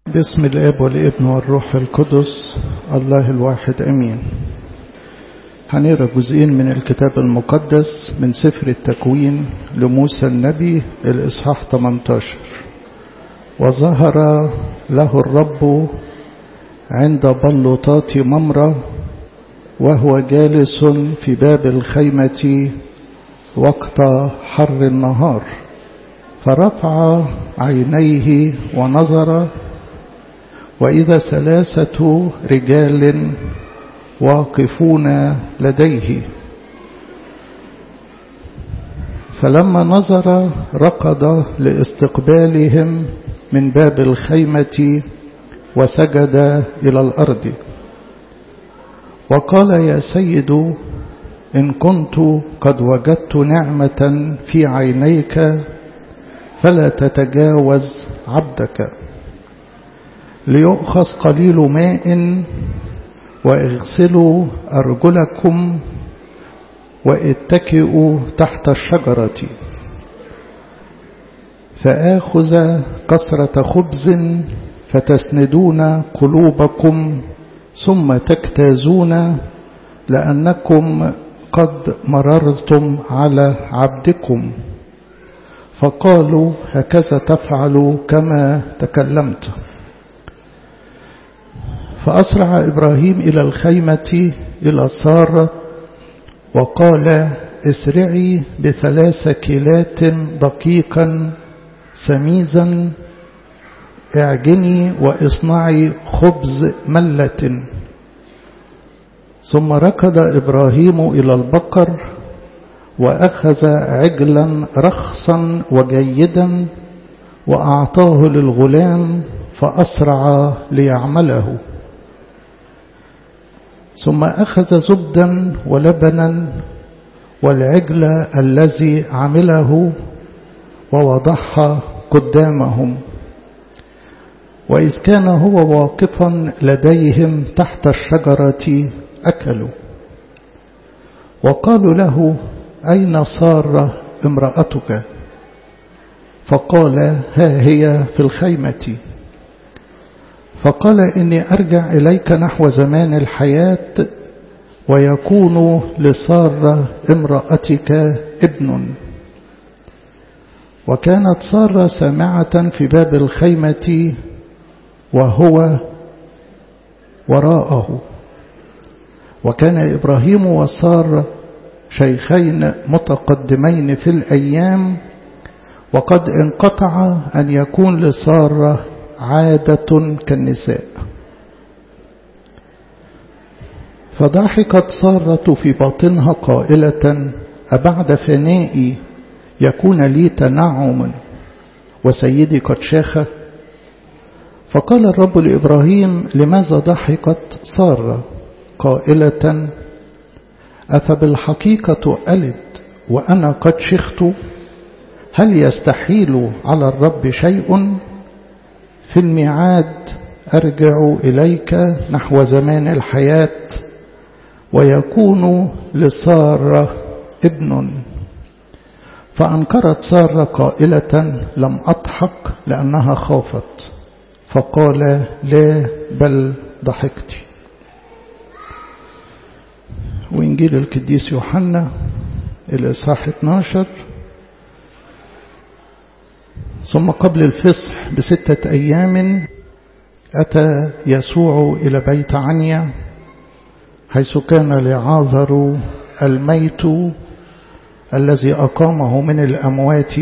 باسم الاب والابن والروح القدس الله الواحد امين هنقرا جزئين من الكتاب المقدس من سفر التكوين لموسى النبي الاصحاح 18 وظهر له الرب عند بلوطات ممره وهو جالس في باب الخيمه وقت حر النهار فرفع عينيه ونظر وإذا ثلاثة رجال واقفون لديه فلما نظر ركض لاستقبالهم من باب الخيمة وسجد إلى الأرض وقال يا سيد إن كنت قد وجدت نعمة في عينيك فلا تتجاوز عبدك ليؤخذ قليل ماء واغسلوا أرجلكم واتكئوا تحت الشجرة فآخذ كسرة خبز فتسندون قلوبكم ثم تجتازون لأنكم قد مررتم على عبدكم فقالوا هكذا تفعل كما تكلمت فأسرع إبراهيم إلى الخيمة إلى سارة وقال اسرعي بثلاث كيلات دقيقا سميزا اعجني واصنعي خبز ملة ثم ركض إبراهيم إلى البقر وأخذ عجلا رخصا وجيدا وأعطاه للغلام فأسرع ليعمله ثم أخذ زبدا ولبنا والعجل الذي عمله ووضعها قدامهم وإذ كان هو واقفا لديهم تحت الشجرة أكلوا وقالوا له أين سارة امرأتك فقال ها هي في الخيمة فقال إني أرجع إليك نحو زمان الحياة ويكون لسارة امرأتك ابن وكانت سارة سامعة في باب الخيمة وهو وراءه وكان إبراهيم وسارة شيخين متقدمين في الأيام وقد انقطع أن يكون لسارة عادة كالنساء فضحكت سارة في باطنها قائلة أبعد فنائي يكون لي تنعم وسيدي قد شاخ فقال الرب لإبراهيم لماذا ضحكت سارة قائلة أفبالحقيقة ألد وأنا قد شخت هل يستحيل على الرب شيء في الميعاد أرجع إليك نحو زمان الحياة ويكون لسارة ابن فأنكرت سارة قائلة لم أضحك لأنها خافت فقال لا بل ضحكت وإنجيل القديس يوحنا الإصحاح 12 ثم قبل الفصح بستة أيام أتى يسوع إلى بيت عنيا حيث كان لعاذر الميت الذي أقامه من الأموات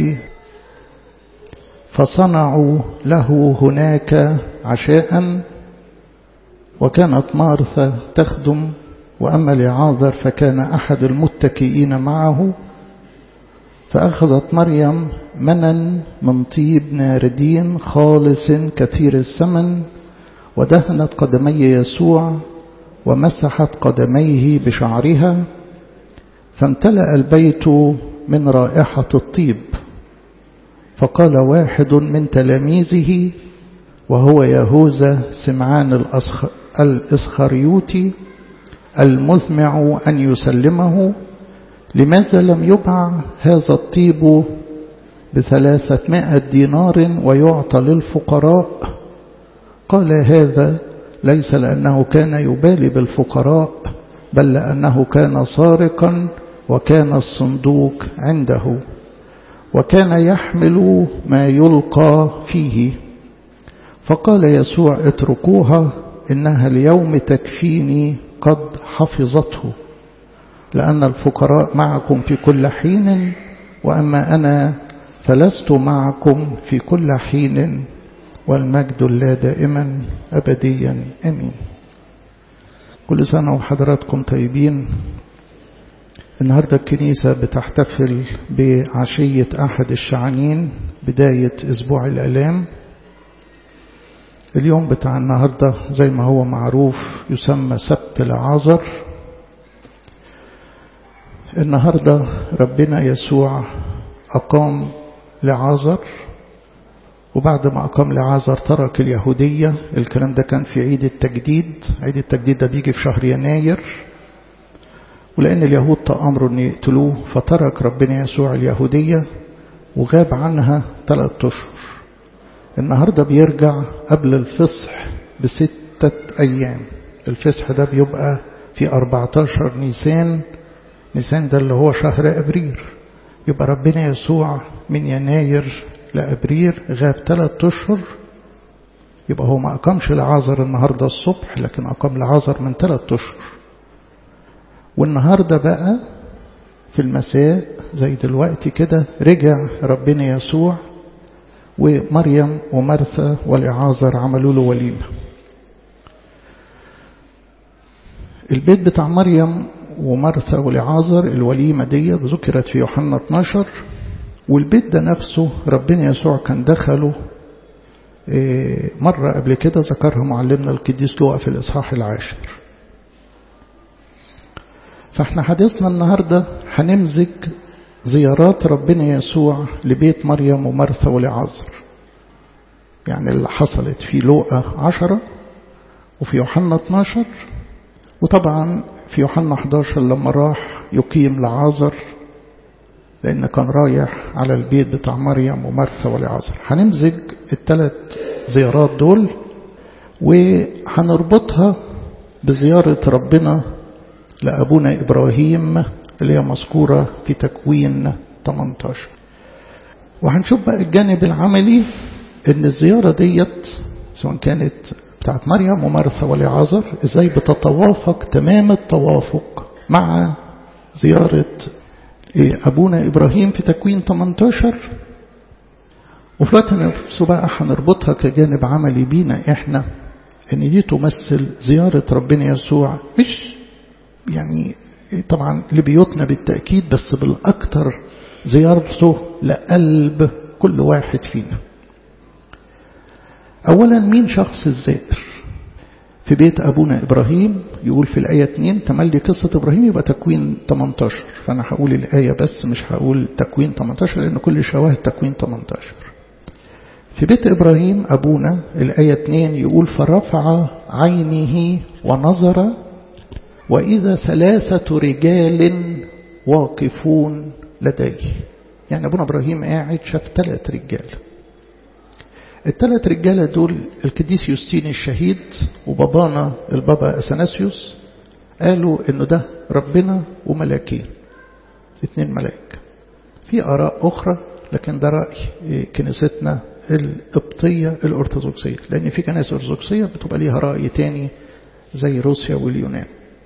فصنعوا له هناك عشاء وكانت مارثا تخدم وأما لعاذر فكان أحد المتكئين معه فأخذت مريم منا من طيب ناردين خالص كثير الثمن ودهنت قدمي يسوع ومسحت قدميه بشعرها فامتلأ البيت من رائحة الطيب فقال واحد من تلاميذه وهو يهوذا سمعان الإسخريوتي المذمع أن يسلمه لماذا لم يبع هذا الطيب بثلاثمائة دينار ويعطى للفقراء قال هذا ليس لأنه كان يبالي بالفقراء بل لأنه كان سارقا وكان الصندوق عنده وكان يحمل ما يلقى فيه فقال يسوع اتركوها إنها اليوم تكفيني قد حفظته لأن الفقراء معكم في كل حين وأما أنا فلست معكم في كل حين والمجد لا دائما أبديا أمين كل سنة وحضراتكم طيبين النهاردة الكنيسة بتحتفل بعشية أحد الشعانين بداية أسبوع الألام اليوم بتاع النهاردة زي ما هو معروف يسمى سبت العازر النهاردة ربنا يسوع أقام لعازر وبعد ما أقام لعازر ترك اليهودية الكلام ده كان في عيد التجديد عيد التجديد ده بيجي في شهر يناير ولأن اليهود تأمروا أن يقتلوه فترك ربنا يسوع اليهودية وغاب عنها ثلاثة أشهر النهاردة بيرجع قبل الفصح بستة أيام الفصح ده بيبقى في 14 نيسان نيسان ده اللي هو شهر أبريل يبقى ربنا يسوع من يناير لأبريل غاب ثلاثة أشهر يبقى هو ما أقامش العازر النهاردة الصبح لكن أقام العازر من ثلاثة أشهر والنهاردة بقى في المساء زي دلوقتي كده رجع ربنا يسوع ومريم ومرثا والإعازر عملوا له وليمة البيت بتاع مريم ومرثا والإعازر الوليمة دي ذكرت في يوحنا 12 والبيت ده نفسه ربنا يسوع كان دخله مرة قبل كده ذكرها معلمنا القديس لوقا في الإصحاح العاشر فاحنا حديثنا النهاردة هنمزج زيارات ربنا يسوع لبيت مريم ومرثا ولعازر يعني اللي حصلت في لوقا عشرة وفي يوحنا 12 وطبعا في يوحنا 11 لما راح يقيم لعازر لأن كان رايح على البيت بتاع مريم ومرثا ولعازر هنمزج الثلاث زيارات دول وهنربطها بزيارة ربنا لأبونا إبراهيم اللي هي مذكورة في تكوين 18 وهنشوف بقى الجانب العملي ان الزيارة ديت سواء كانت بتاعت مريم ومرثا ولعازر ازاي بتتوافق تمام التوافق مع زيارة أبونا إبراهيم في تكوين 18 وفي الوقت نفسه بقى هنربطها كجانب عملي بينا احنا ان دي تمثل زيارة ربنا يسوع مش يعني طبعا لبيوتنا بالتأكيد بس بالأكثر زيارته لقلب كل واحد فينا أولا مين شخص الزائر في بيت أبونا إبراهيم يقول في الآية 2 تملي قصة إبراهيم يبقى تكوين 18 فأنا هقول الآية بس مش هقول تكوين 18 لأن كل شواهد تكوين 18 في بيت إبراهيم أبونا الآية 2 يقول فرفع عينه ونظر وإذا ثلاثة رجال واقفون لديه يعني أبونا إبراهيم قاعد شاف ثلاث رجال الثلاث رجالة دول القديس يوستين الشهيد وبابانا البابا أثناسيوس قالوا إنه ده ربنا وملاكين اثنين ملاك في آراء أخرى لكن ده رأي كنيستنا القبطية الأرثوذكسية لأن في كنائس أرثوذكسية بتبقى ليها رأي تاني زي روسيا واليونان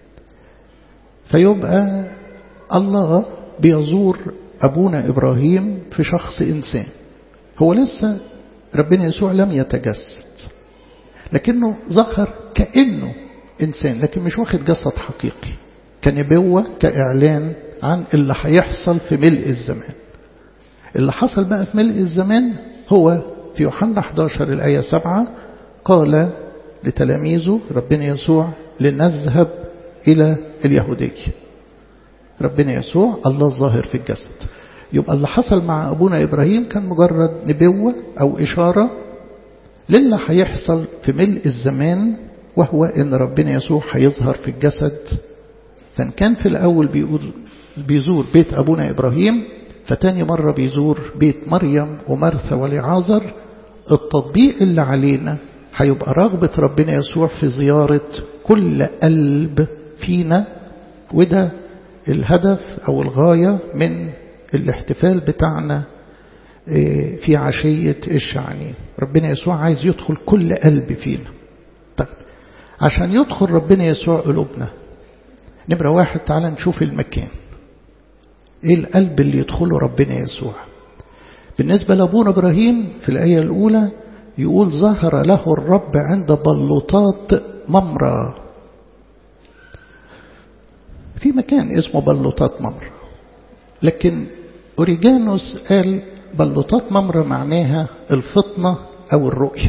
فيبقى الله بيزور أبونا إبراهيم في شخص إنسان هو لسه ربنا يسوع لم يتجسد لكنه ظهر كأنه إنسان لكن مش واخد جسد حقيقي كنبوة كإعلان عن اللي هيحصل في ملء الزمان اللي حصل بقى في ملء الزمان هو في يوحنا 11 الآية 7 قال لتلاميذه ربنا يسوع لنذهب إلى اليهودية ربنا يسوع الله الظاهر في الجسد يبقى اللي حصل مع أبونا إبراهيم كان مجرد نبوة أو إشارة للي هيحصل في ملء الزمان وهو إن ربنا يسوع هيظهر في الجسد فإن كان في الأول بيقول بيزور بيت أبونا إبراهيم فتاني مرة بيزور بيت مريم ومرثا ولعازر التطبيق اللي علينا هيبقى رغبة ربنا يسوع في زيارة كل قلب فينا وده الهدف أو الغاية من الاحتفال بتاعنا في عشية الشعانين ربنا يسوع عايز يدخل كل قلب فينا طيب عشان يدخل ربنا يسوع قلوبنا نمرة واحد تعالى نشوف المكان ايه القلب اللي يدخله ربنا يسوع بالنسبة لأبونا إبراهيم في الآية الأولى يقول ظهر له الرب عند بلوطات ممرة في مكان اسمه بلوطات ممرة لكن أوريجانوس قال بلوطات ممرة معناها الفطنة أو الرؤية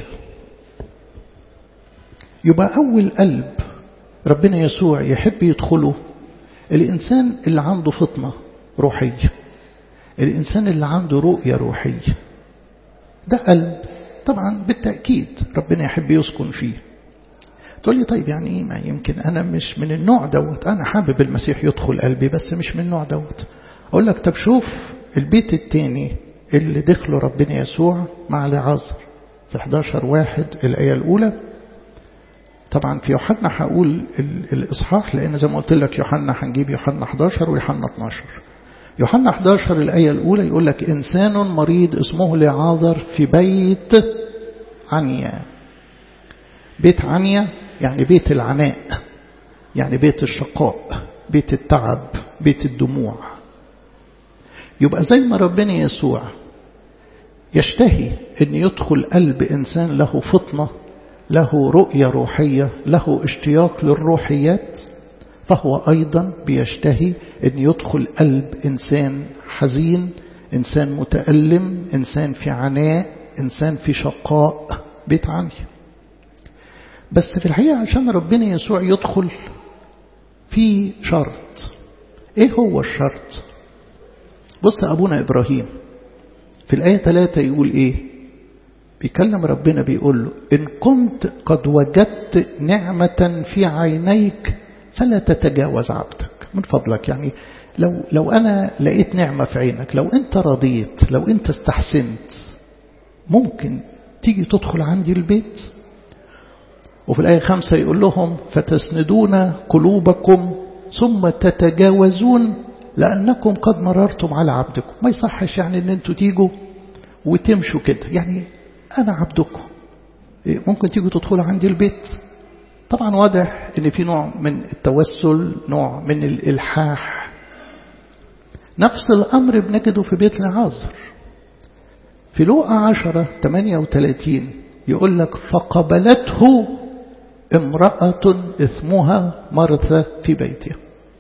يبقى أول قلب ربنا يسوع يحب يدخله الإنسان اللي عنده فطنة روحية الإنسان اللي عنده رؤية روحية ده قلب طبعا بالتأكيد ربنا يحب يسكن فيه تقول لي طيب يعني ايه ما يمكن انا مش من النوع دوت انا حابب المسيح يدخل قلبي بس مش من النوع دوت اقول لك طب شوف البيت التاني اللي دخله ربنا يسوع مع لعازر في 11 واحد الآية الأولى طبعا في يوحنا هقول الإصحاح لأن زي ما قلت لك يوحنا هنجيب يوحنا 11 ويوحنا 12 يوحنا 11 الآية الأولى يقول لك إنسان مريض اسمه لعازر في بيت عنيا بيت عنيا يعني بيت العناء يعني بيت الشقاء بيت التعب بيت الدموع يبقى زي ما ربنا يسوع يشتهي أن يدخل قلب إنسان له فطنة له رؤية روحية له اشتياق للروحيات فهو أيضا بيشتهي أن يدخل قلب إنسان حزين إنسان متألم إنسان في عناء إنسان في شقاء بيت عني بس في الحقيقة عشان ربنا يسوع يدخل في شرط ايه هو الشرط بص أبونا إبراهيم في الآية 3 يقول إيه بيكلم ربنا بيقول له إن كنت قد وجدت نعمة في عينيك فلا تتجاوز عبدك من فضلك يعني لو, لو أنا لقيت نعمة في عينك لو أنت رضيت لو أنت استحسنت ممكن تيجي تدخل عندي البيت وفي الآية خمسة يقول لهم فتسندون قلوبكم ثم تتجاوزون لأنكم قد مررتم على عبدكم ما يصحش يعني أن أنتوا تيجوا وتمشوا كده يعني أنا عبدكم ممكن تيجوا تدخلوا عندي البيت طبعا واضح أن في نوع من التوسل نوع من الإلحاح نفس الأمر بنجده في بيت العازر في لوقا عشرة 38 يقول لك فقبلته امرأة اسمها مرثى في بيتها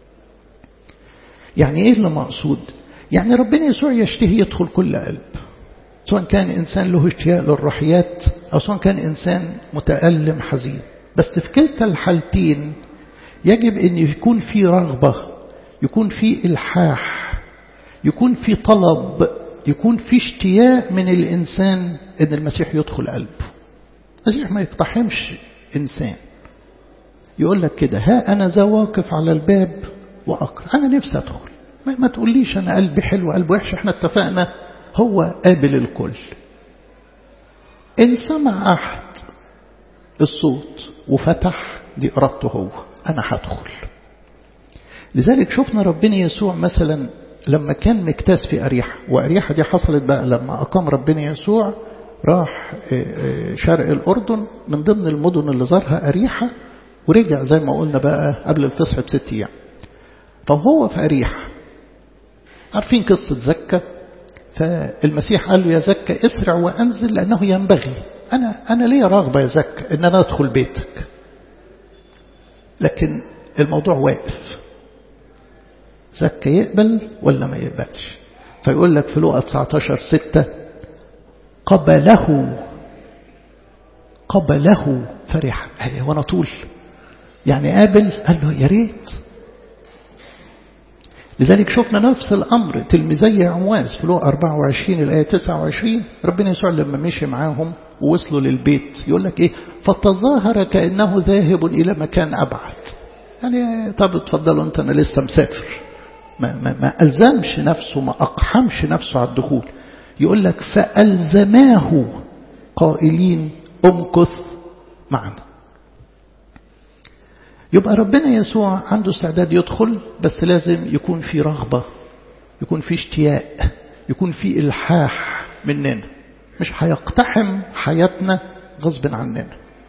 يعني ايه اللي مقصود يعني ربنا يسوع يشتهي يدخل كل قلب سواء كان إنسان له اشتياق للروحيات أو سواء كان إنسان متألم حزين بس في كلتا الحالتين يجب أن يكون في رغبة يكون في إلحاح يكون في طلب يكون في اشتياق من الإنسان أن المسيح يدخل قلبه المسيح ما يقتحمش إنسان يقول لك كده ها أنا ذا واقف على الباب وأقرأ أنا نفسي أدخل ما, ما تقوليش أنا قلبي حلو قلبي وحش احنا اتفقنا هو قابل الكل إن سمع أحد الصوت وفتح دي إرادته هو أنا هدخل لذلك شفنا ربنا يسوع مثلا لما كان مكتاس في أريحة وأريحة دي حصلت بقى لما أقام ربنا يسوع راح شرق الأردن من ضمن المدن اللي زارها أريحة ورجع زي ما قلنا بقى قبل الفصح بست أيام فهو في أريحة عارفين قصة زكا فالمسيح قال له يا زكا اسرع وأنزل لأنه ينبغي أنا, أنا ليه رغبة يا زكا أن أنا أدخل بيتك لكن الموضوع واقف زكا يقبل ولا ما يقبلش فيقول لك في لقى 19 ستة قبله قبله فرحا وانا طول يعني قابل قال له يا ريت لذلك شفنا نفس الأمر تلميذي عواز في لقى 24 الآية 29 ربنا يسوع لما مشي معاهم ووصلوا للبيت يقول لك إيه فتظاهر كأنه ذاهب إلى مكان أبعد يعني طب اتفضلوا أنت أنا لسه مسافر ما, ما, ما ألزمش نفسه ما أقحمش نفسه على الدخول يقول لك فألزماه قائلين أمكث معنا يبقى ربنا يسوع عنده استعداد يدخل بس لازم يكون في رغبة يكون في اشتياق يكون في إلحاح مننا مش هيقتحم حياتنا غصب عننا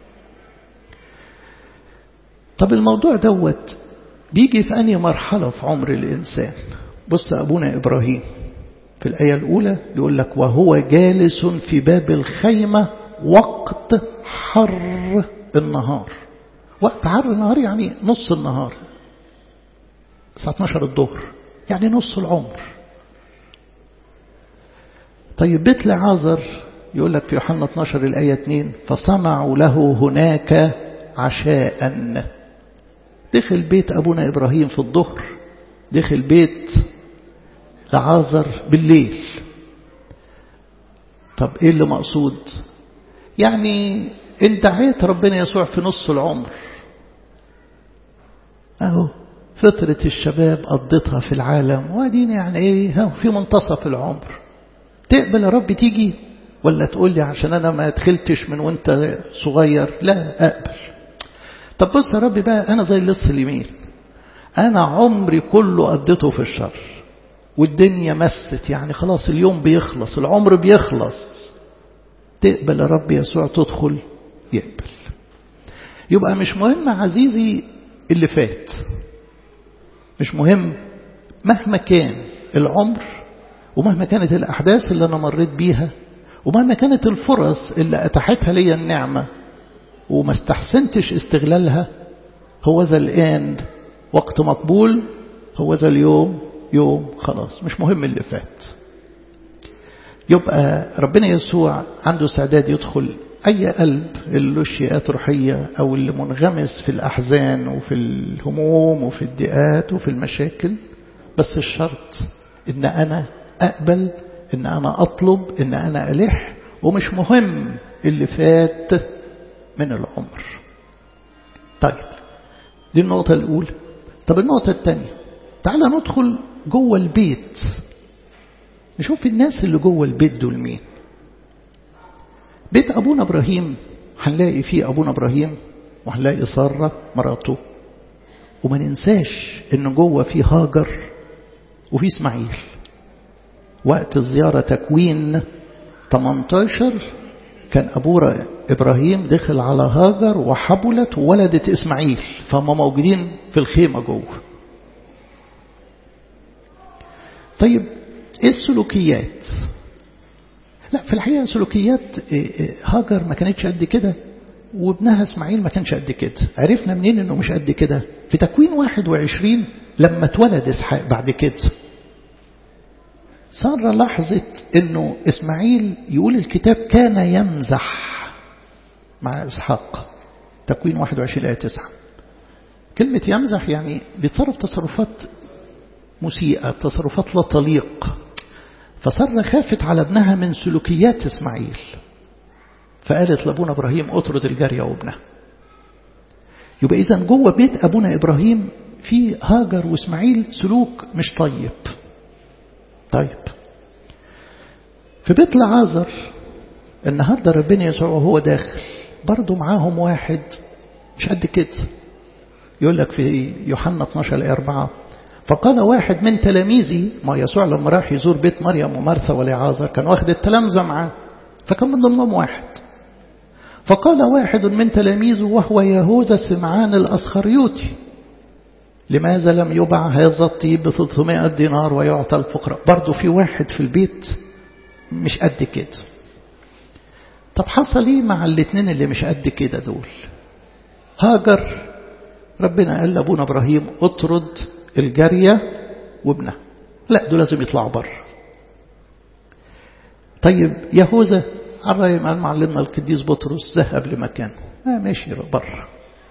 طب الموضوع دوت بيجي في أنهي مرحلة في عمر الإنسان بص أبونا إبراهيم في الآية الأولى يقول لك وهو جالس في باب الخيمة وقت حر النهار وقت حر النهار يعني نص النهار الساعة 12 الظهر يعني نص العمر طيب بيت لعازر يقول لك في يوحنا 12 الآية 2 فصنعوا له هناك عشاء دخل بيت أبونا إبراهيم في الظهر دخل بيت لعازر بالليل طب ايه اللي مقصود يعني انت دعيت ربنا يسوع في نص العمر اهو فترة الشباب قضيتها في العالم واديني يعني ايه ها في منتصف العمر تقبل يا رب تيجي ولا تقول لي عشان انا ما دخلتش من وانت صغير لا اقبل طب بص يا رب بقى انا زي اللص اليمين انا عمري كله قضيته في الشر والدنيا مست يعني خلاص اليوم بيخلص العمر بيخلص تقبل يا رب يسوع تدخل يقبل يبقى مش مهم عزيزي اللي فات مش مهم مهما كان العمر ومهما كانت الأحداث اللي أنا مريت بيها ومهما كانت الفرص اللي أتاحتها لي النعمة وما استحسنتش استغلالها هو ذا الآن وقت مقبول هو ذا اليوم يوم خلاص مش مهم اللي فات يبقى ربنا يسوع عنده استعداد يدخل أي قلب اللي له شيئات روحية أو اللي منغمس في الأحزان وفي الهموم وفي الضيقات وفي المشاكل بس الشرط إن أنا أقبل إن أنا أطلب إن أنا ألح ومش مهم اللي فات من العمر طيب دي النقطة الأولى طب النقطة الثانية تعال ندخل جوه البيت نشوف الناس اللي جوه البيت دول مين بيت أبونا إبراهيم هنلاقي فيه أبونا إبراهيم وهنلاقي سارة مراته وما ننساش إن جوه فيه هاجر وفي إسماعيل وقت الزيارة تكوين 18 كان أبونا إبراهيم دخل على هاجر وحبلت وولدت إسماعيل فهم موجودين في الخيمة جوه طيب ايه السلوكيات لا في الحقيقة سلوكيات هاجر ما كانتش قد كده وابنها اسماعيل ما كانش قد كده عرفنا منين انه مش قد كده في تكوين 21 لما اتولد اسحاق بعد كده سارة لاحظت انه اسماعيل يقول الكتاب كان يمزح مع اسحاق تكوين 21 آية 9 كلمة يمزح يعني بيتصرف تصرفات مسيئة تصرفات لا تليق فسارة خافت على ابنها من سلوكيات اسماعيل فقالت لابونا ابراهيم اطرد الجارية وابنها يبقى اذا جوه بيت ابونا ابراهيم في هاجر واسماعيل سلوك مش طيب طيب في بيت العازر النهارده ربنا يسوع وهو داخل برضه معاهم واحد مش قد كده يقول لك في يوحنا 12 الآية 4 فقال واحد من تلاميذي ما يسوع لما راح يزور بيت مريم ومرثا ولعازر كان واخد التلامذة معاه فكان من ضمنهم واحد فقال واحد من تلاميذه وهو يهوذا سمعان الأسخريوتي لماذا لم يبع هذا الطيب ب 300 دينار ويعطى الفقراء برضه في واحد في البيت مش قد كده طب حصل ايه مع الاثنين اللي مش قد كده دول هاجر ربنا قال لابونا ابراهيم اطرد الجارية وابنها لا دول لازم يطلعوا بره طيب يهوذا الرأي قال معلمنا القديس بطرس ذهب لمكانه آه ماشي بره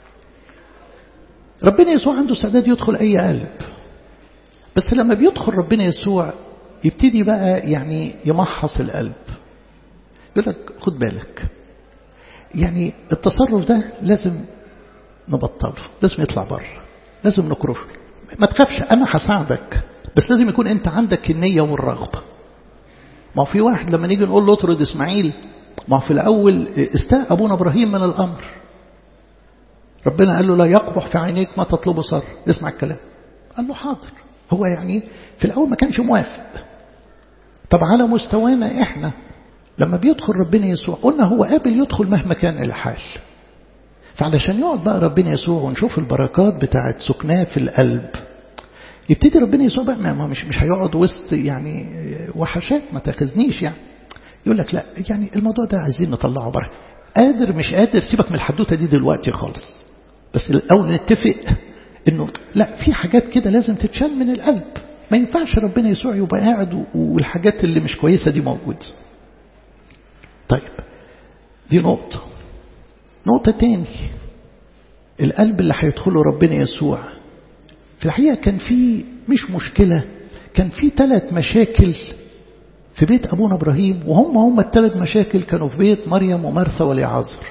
ربنا يسوع عنده استعداد يدخل أي قلب بس لما بيدخل ربنا يسوع يبتدي بقى يعني يمحص القلب يقول لك خد بالك يعني التصرف ده لازم نبطله لازم يطلع بره لازم نكرشه ما تخافش أنا هساعدك بس لازم يكون أنت عندك النية والرغبة ما في واحد لما نيجي نقول له اطرد إسماعيل ما في الأول استاء أبونا إبراهيم من الأمر ربنا قال له لا يقبح في عينيك ما تطلبه صار اسمع الكلام قال له حاضر هو يعني في الأول ما كانش موافق طب على مستوانا إحنا لما بيدخل ربنا يسوع قلنا هو قابل يدخل مهما كان الحال فعلشان يقعد بقى ربنا يسوع ونشوف البركات بتاعت سكناه في القلب يبتدي ربنا يسوع بقى ما مش مش هيقعد وسط يعني وحشات ما تاخذنيش يعني يقول لك لا يعني الموضوع ده عايزين نطلعه بره قادر مش قادر سيبك من الحدوته دي دلوقتي خالص بس الاول نتفق انه لا في حاجات كده لازم تتشال من القلب ما ينفعش ربنا يسوع يبقى قاعد والحاجات اللي مش كويسه دي موجوده طيب دي نقطه نقطه تاني القلب اللي هيدخله ربنا يسوع في الحقيقه كان في مش مشكله كان في ثلاث مشاكل في بيت أبونا إبراهيم وهم هم الثلاث مشاكل كانوا في بيت مريم ومرثا وليعازر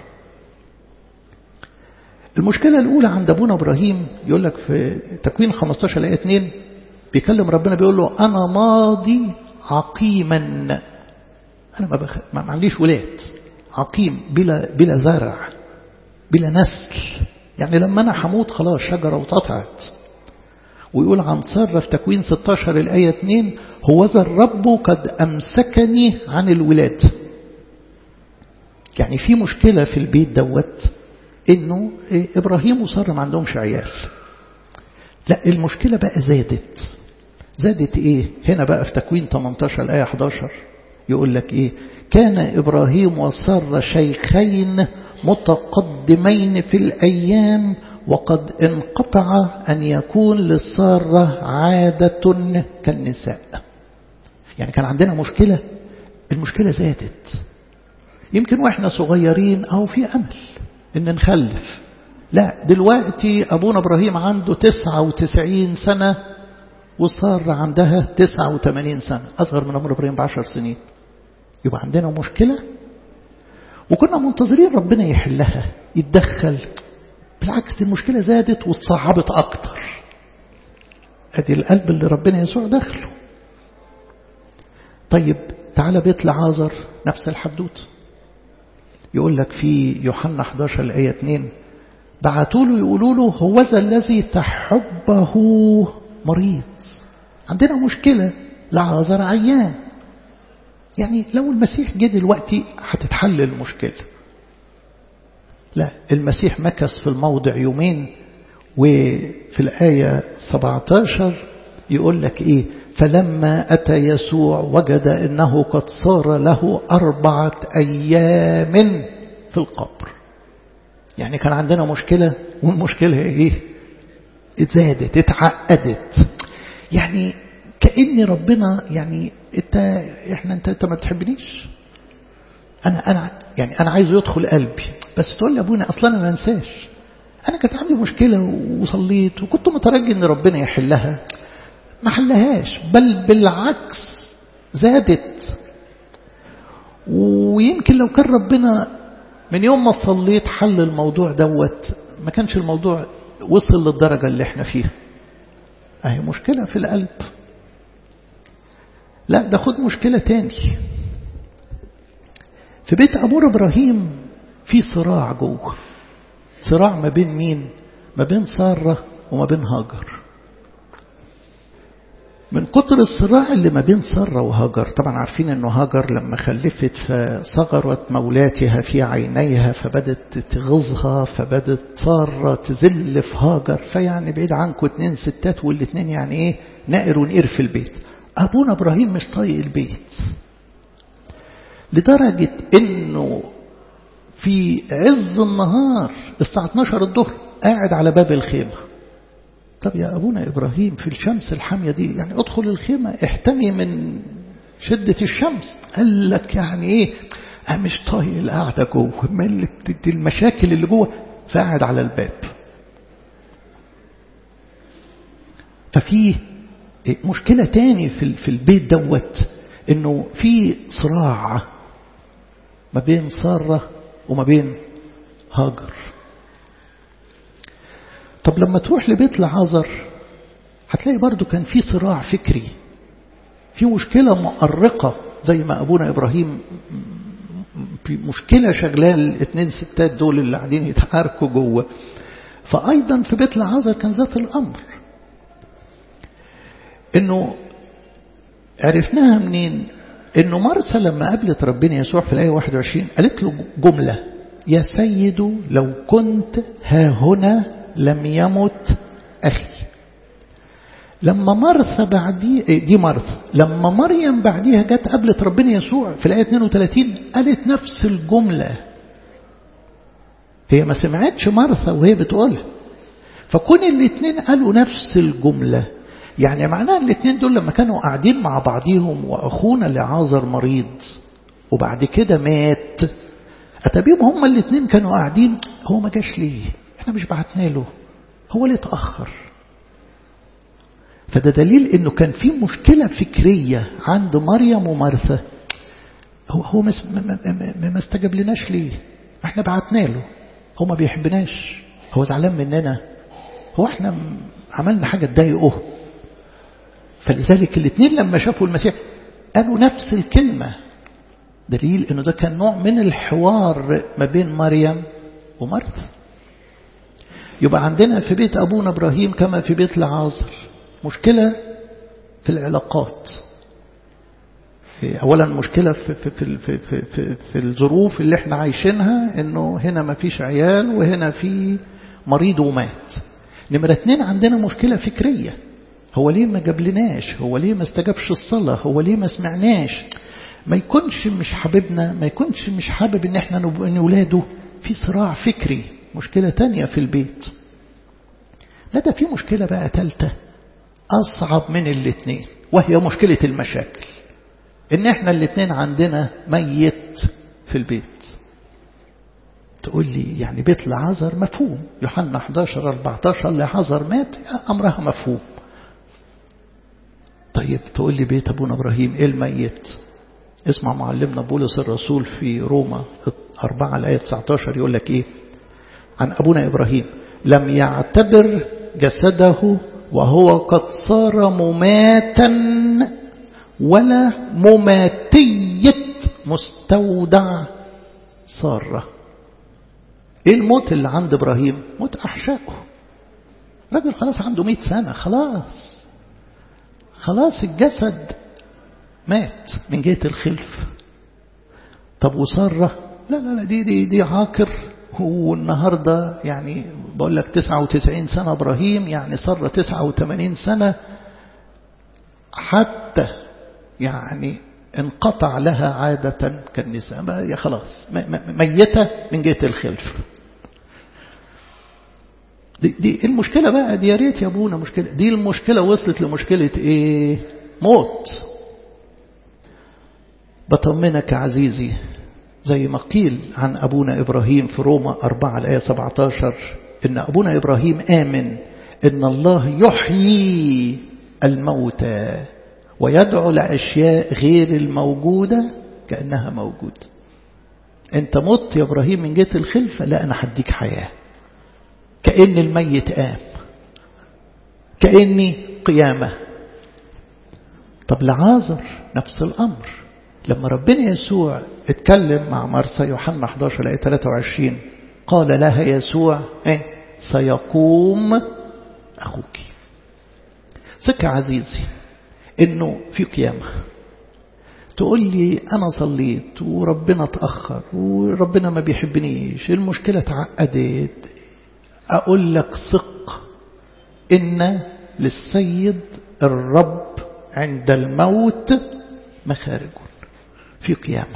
المشكلة الأولى عند أبونا إبراهيم يقول لك في تكوين 15 الآية 2 بيكلم ربنا بيقول له أنا ماضي عقيما أنا ما, بخ... ما عنديش ولاد عقيم بلا بلا زرع بلا نسل يعني لما أنا هموت خلاص شجرة واتقطعت ويقول عن سارة في تكوين 16 الآية 2 هو ذا الرب قد أمسكني عن الولاد يعني في مشكلة في البيت دوت إنه إبراهيم وسارة ما عندهمش عيال لا المشكلة بقى زادت زادت إيه هنا بقى في تكوين 18 الآية 11 يقول لك إيه كان إبراهيم وسارة شيخين متقدمين في الأيام وقد انقطع أن يكون للسارة عادة كالنساء يعني كان عندنا مشكلة المشكلة زادت يمكن وإحنا صغيرين أو في أمل إن نخلف لا دلوقتي أبونا إبراهيم عنده 99 سنة وسارة عندها 89 سنة أصغر من أبونا إبراهيم بعشر سنين يبقى عندنا مشكلة وكنا منتظرين ربنا يحلها يتدخل بالعكس دي المشكلة زادت وتصعبت أكتر أدي القلب اللي ربنا يسوع دخله طيب تعالى بيت لعازر نفس الحدوت يقول لك في يوحنا 11 الآية 2 بعتوا له يقولوا له هو ذا الذي تحبه مريض عندنا مشكلة لعازر عيان يعني لو المسيح جه دلوقتي هتتحل المشكله لا المسيح مكث في الموضع يومين وفي الآية 17 يقول لك إيه فلما أتى يسوع وجد أنه قد صار له أربعة أيام في القبر يعني كان عندنا مشكلة والمشكلة إيه اتزادت اتعقدت يعني كأن ربنا يعني انت احنا انت, انت ما بتحبنيش انا انا يعني انا عايزه يدخل قلبي بس تقول لي ابونا اصلا انا ما انساش انا كانت عندي مشكله وصليت وكنت مترجي ان ربنا يحلها ما حلهاش بل بالعكس زادت ويمكن لو كان ربنا من يوم ما صليت حل الموضوع دوت ما كانش الموضوع وصل للدرجة اللي احنا فيها اهي مشكلة في القلب لا ده خد مشكلة تاني في بيت أبور إبراهيم في صراع جوه صراع ما بين مين ما بين سارة وما بين هاجر من كتر الصراع اللي ما بين سارة وهاجر طبعا عارفين أنه هاجر لما خلفت فصغرت مولاتها في عينيها فبدت تغيظها فبدت سارة تزل في هاجر فيعني بعيد عنكم اتنين ستات والاتنين يعني ايه نائر ونقر في البيت أبونا إبراهيم مش طايق البيت لدرجة أنه في عز النهار الساعة 12 الظهر قاعد على باب الخيمة طب يا أبونا إبراهيم في الشمس الحامية دي يعني ادخل الخيمة احتمي من شدة الشمس قال لك يعني ايه أنا مش طايق القعدة جوه من المشاكل اللي جوه فقاعد على الباب ففي مشكلة تاني في في البيت دوت انه في صراع ما بين سارة وما بين هاجر طب لما تروح لبيت لعازر هتلاقي برضو كان في صراع فكري في مشكلة مؤرقة زي ما أبونا إبراهيم في مشكلة شغلان الاثنين ستات دول اللي قاعدين يتعاركوا جوه فأيضا في بيت العازر كان ذات الأمر إنه عرفناها منين إنه مرسى لما قابلت ربنا يسوع في الآية 21 قالت له جملة يا سيد لو كنت ها هنا لم يمت أخي لما مرثى بعدي دي مرثى لما مريم بعديها جت قابلت ربنا يسوع في الآية 32 قالت نفس الجملة هي ما سمعتش مرثى وهي بتقولها فكون الاثنين قالوا نفس الجملة يعني معناها الاثنين دول لما كانوا قاعدين مع بعضيهم وأخونا لعازر مريض وبعد كده مات أتبيهم هما الاثنين كانوا قاعدين هو ما جاش ليه احنا مش بعتنا له هو ليه اتأخر فده دليل انه كان في مشكلة فكرية عند مريم ومرثا هو هو ما ما استجاب لناش ليه احنا بعتنا له هو ما بيحبناش هو زعلان مننا هو احنا عملنا حاجة تضايقه فلذلك الاثنين لما شافوا المسيح قالوا نفس الكلمة دليل انه ده كان نوع من الحوار ما بين مريم ومرثا يبقى عندنا في بيت أبونا إبراهيم كما في بيت لعازر مشكلة في العلاقات أولا مشكلة في, في, في, في, في, في, في الظروف اللي احنا عايشينها انه هنا ما فيش عيال وهنا في مريض ومات نمرة اتنين عندنا مشكلة فكرية هو ليه ما جابلناش هو ليه ما استجابش الصلاة هو ليه ما سمعناش ما يكونش مش حاببنا ما يكونش مش حابب ان احنا نبقى اولاده في صراع فكري مشكلة تانية في البيت لا ده في مشكلة بقى تالتة أصعب من الاثنين وهي مشكلة المشاكل إن إحنا الاثنين عندنا ميت في البيت تقول لي يعني بيت لعازر مفهوم يوحنا 11 14 لعازر مات أمرها مفهوم طيب تقول لي بيت أبونا إبراهيم إيه الميت اسمع معلمنا بولس الرسول في روما 4 الآية 19 يقول لك إيه عن أبونا إبراهيم لم يعتبر جسده وهو قد صار مماتا ولا مماتية مستودع صار ايه الموت اللي عند ابراهيم موت احشائه راجل خلاص عنده مئة سنة خلاص خلاص الجسد مات من جهة الخلف طب وسارة لا لا لا دي دي دي عاقر والنهاردة يعني بقول لك 99 سنة إبراهيم يعني صار 89 سنة حتى يعني انقطع لها عادة كالنساء يا خلاص ميتة من جهة الخلف دي, دي المشكلة بقى دي يا ريت يا ابونا مشكلة دي المشكلة وصلت لمشكلة ايه موت بطمنك عزيزي زي ما قيل عن أبونا إبراهيم في روما 4 الآية 17 إن أبونا إبراهيم آمن إن الله يحيي الموتى ويدعو لأشياء غير الموجودة كأنها موجودة أنت مت يا إبراهيم من جهة الخلفة لا أنا هديك حياة كأن الميت قام كأني قيامة طب لعازر نفس الأمر لما ربنا يسوع اتكلم مع مرسى يوحنا 11 آية 23 قال لها يسوع ايه سيقوم أخوك سكة عزيزي إنه في قيامة تقول لي أنا صليت وربنا اتأخر وربنا ما بيحبنيش المشكلة تعقدت أقول لك ثق إن للسيد الرب عند الموت مخارج في قيامة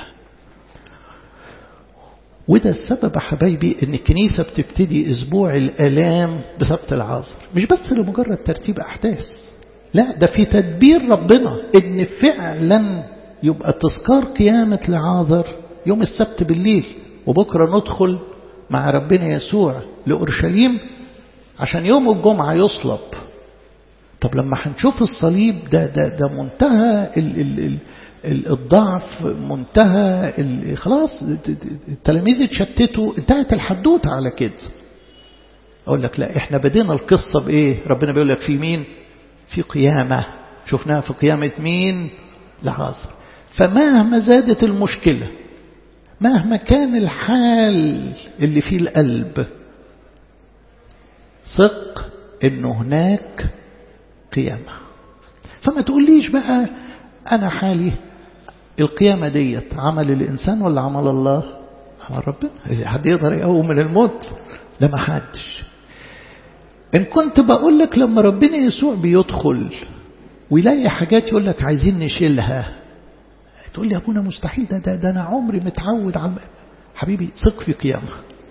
وده السبب يا حبايبي ان الكنيسة بتبتدي اسبوع الالام بسبت العصر مش بس لمجرد ترتيب احداث لا ده في تدبير ربنا ان فعلا يبقى تذكار قيامة لعاذر يوم السبت بالليل وبكرة ندخل مع ربنا يسوع لأورشليم عشان يوم الجمعة يصلب طب لما هنشوف الصليب ده ده ده منتهى ال ال ال الضعف منتهى خلاص التلاميذ اتشتتوا انتهت الحدوته على كده اقول لك لا احنا بدينا القصه بايه ربنا بيقول لك في مين في قيامه شفناها في قيامه مين لعازر فمهما زادت المشكله مهما كان الحال اللي فيه القلب ثق انه هناك قيامة فما تقوليش بقى انا حالي القيامة ديت عمل الانسان ولا عمل الله عمل ربنا حد يقدر يقوم من الموت ده ما حدش ان كنت بقول لك لما ربنا يسوع بيدخل ويلاقي حاجات يقول لك عايزين نشيلها تقول لي يا ابونا مستحيل ده, ده, ده انا عمري متعود على حبيبي ثق في قيامه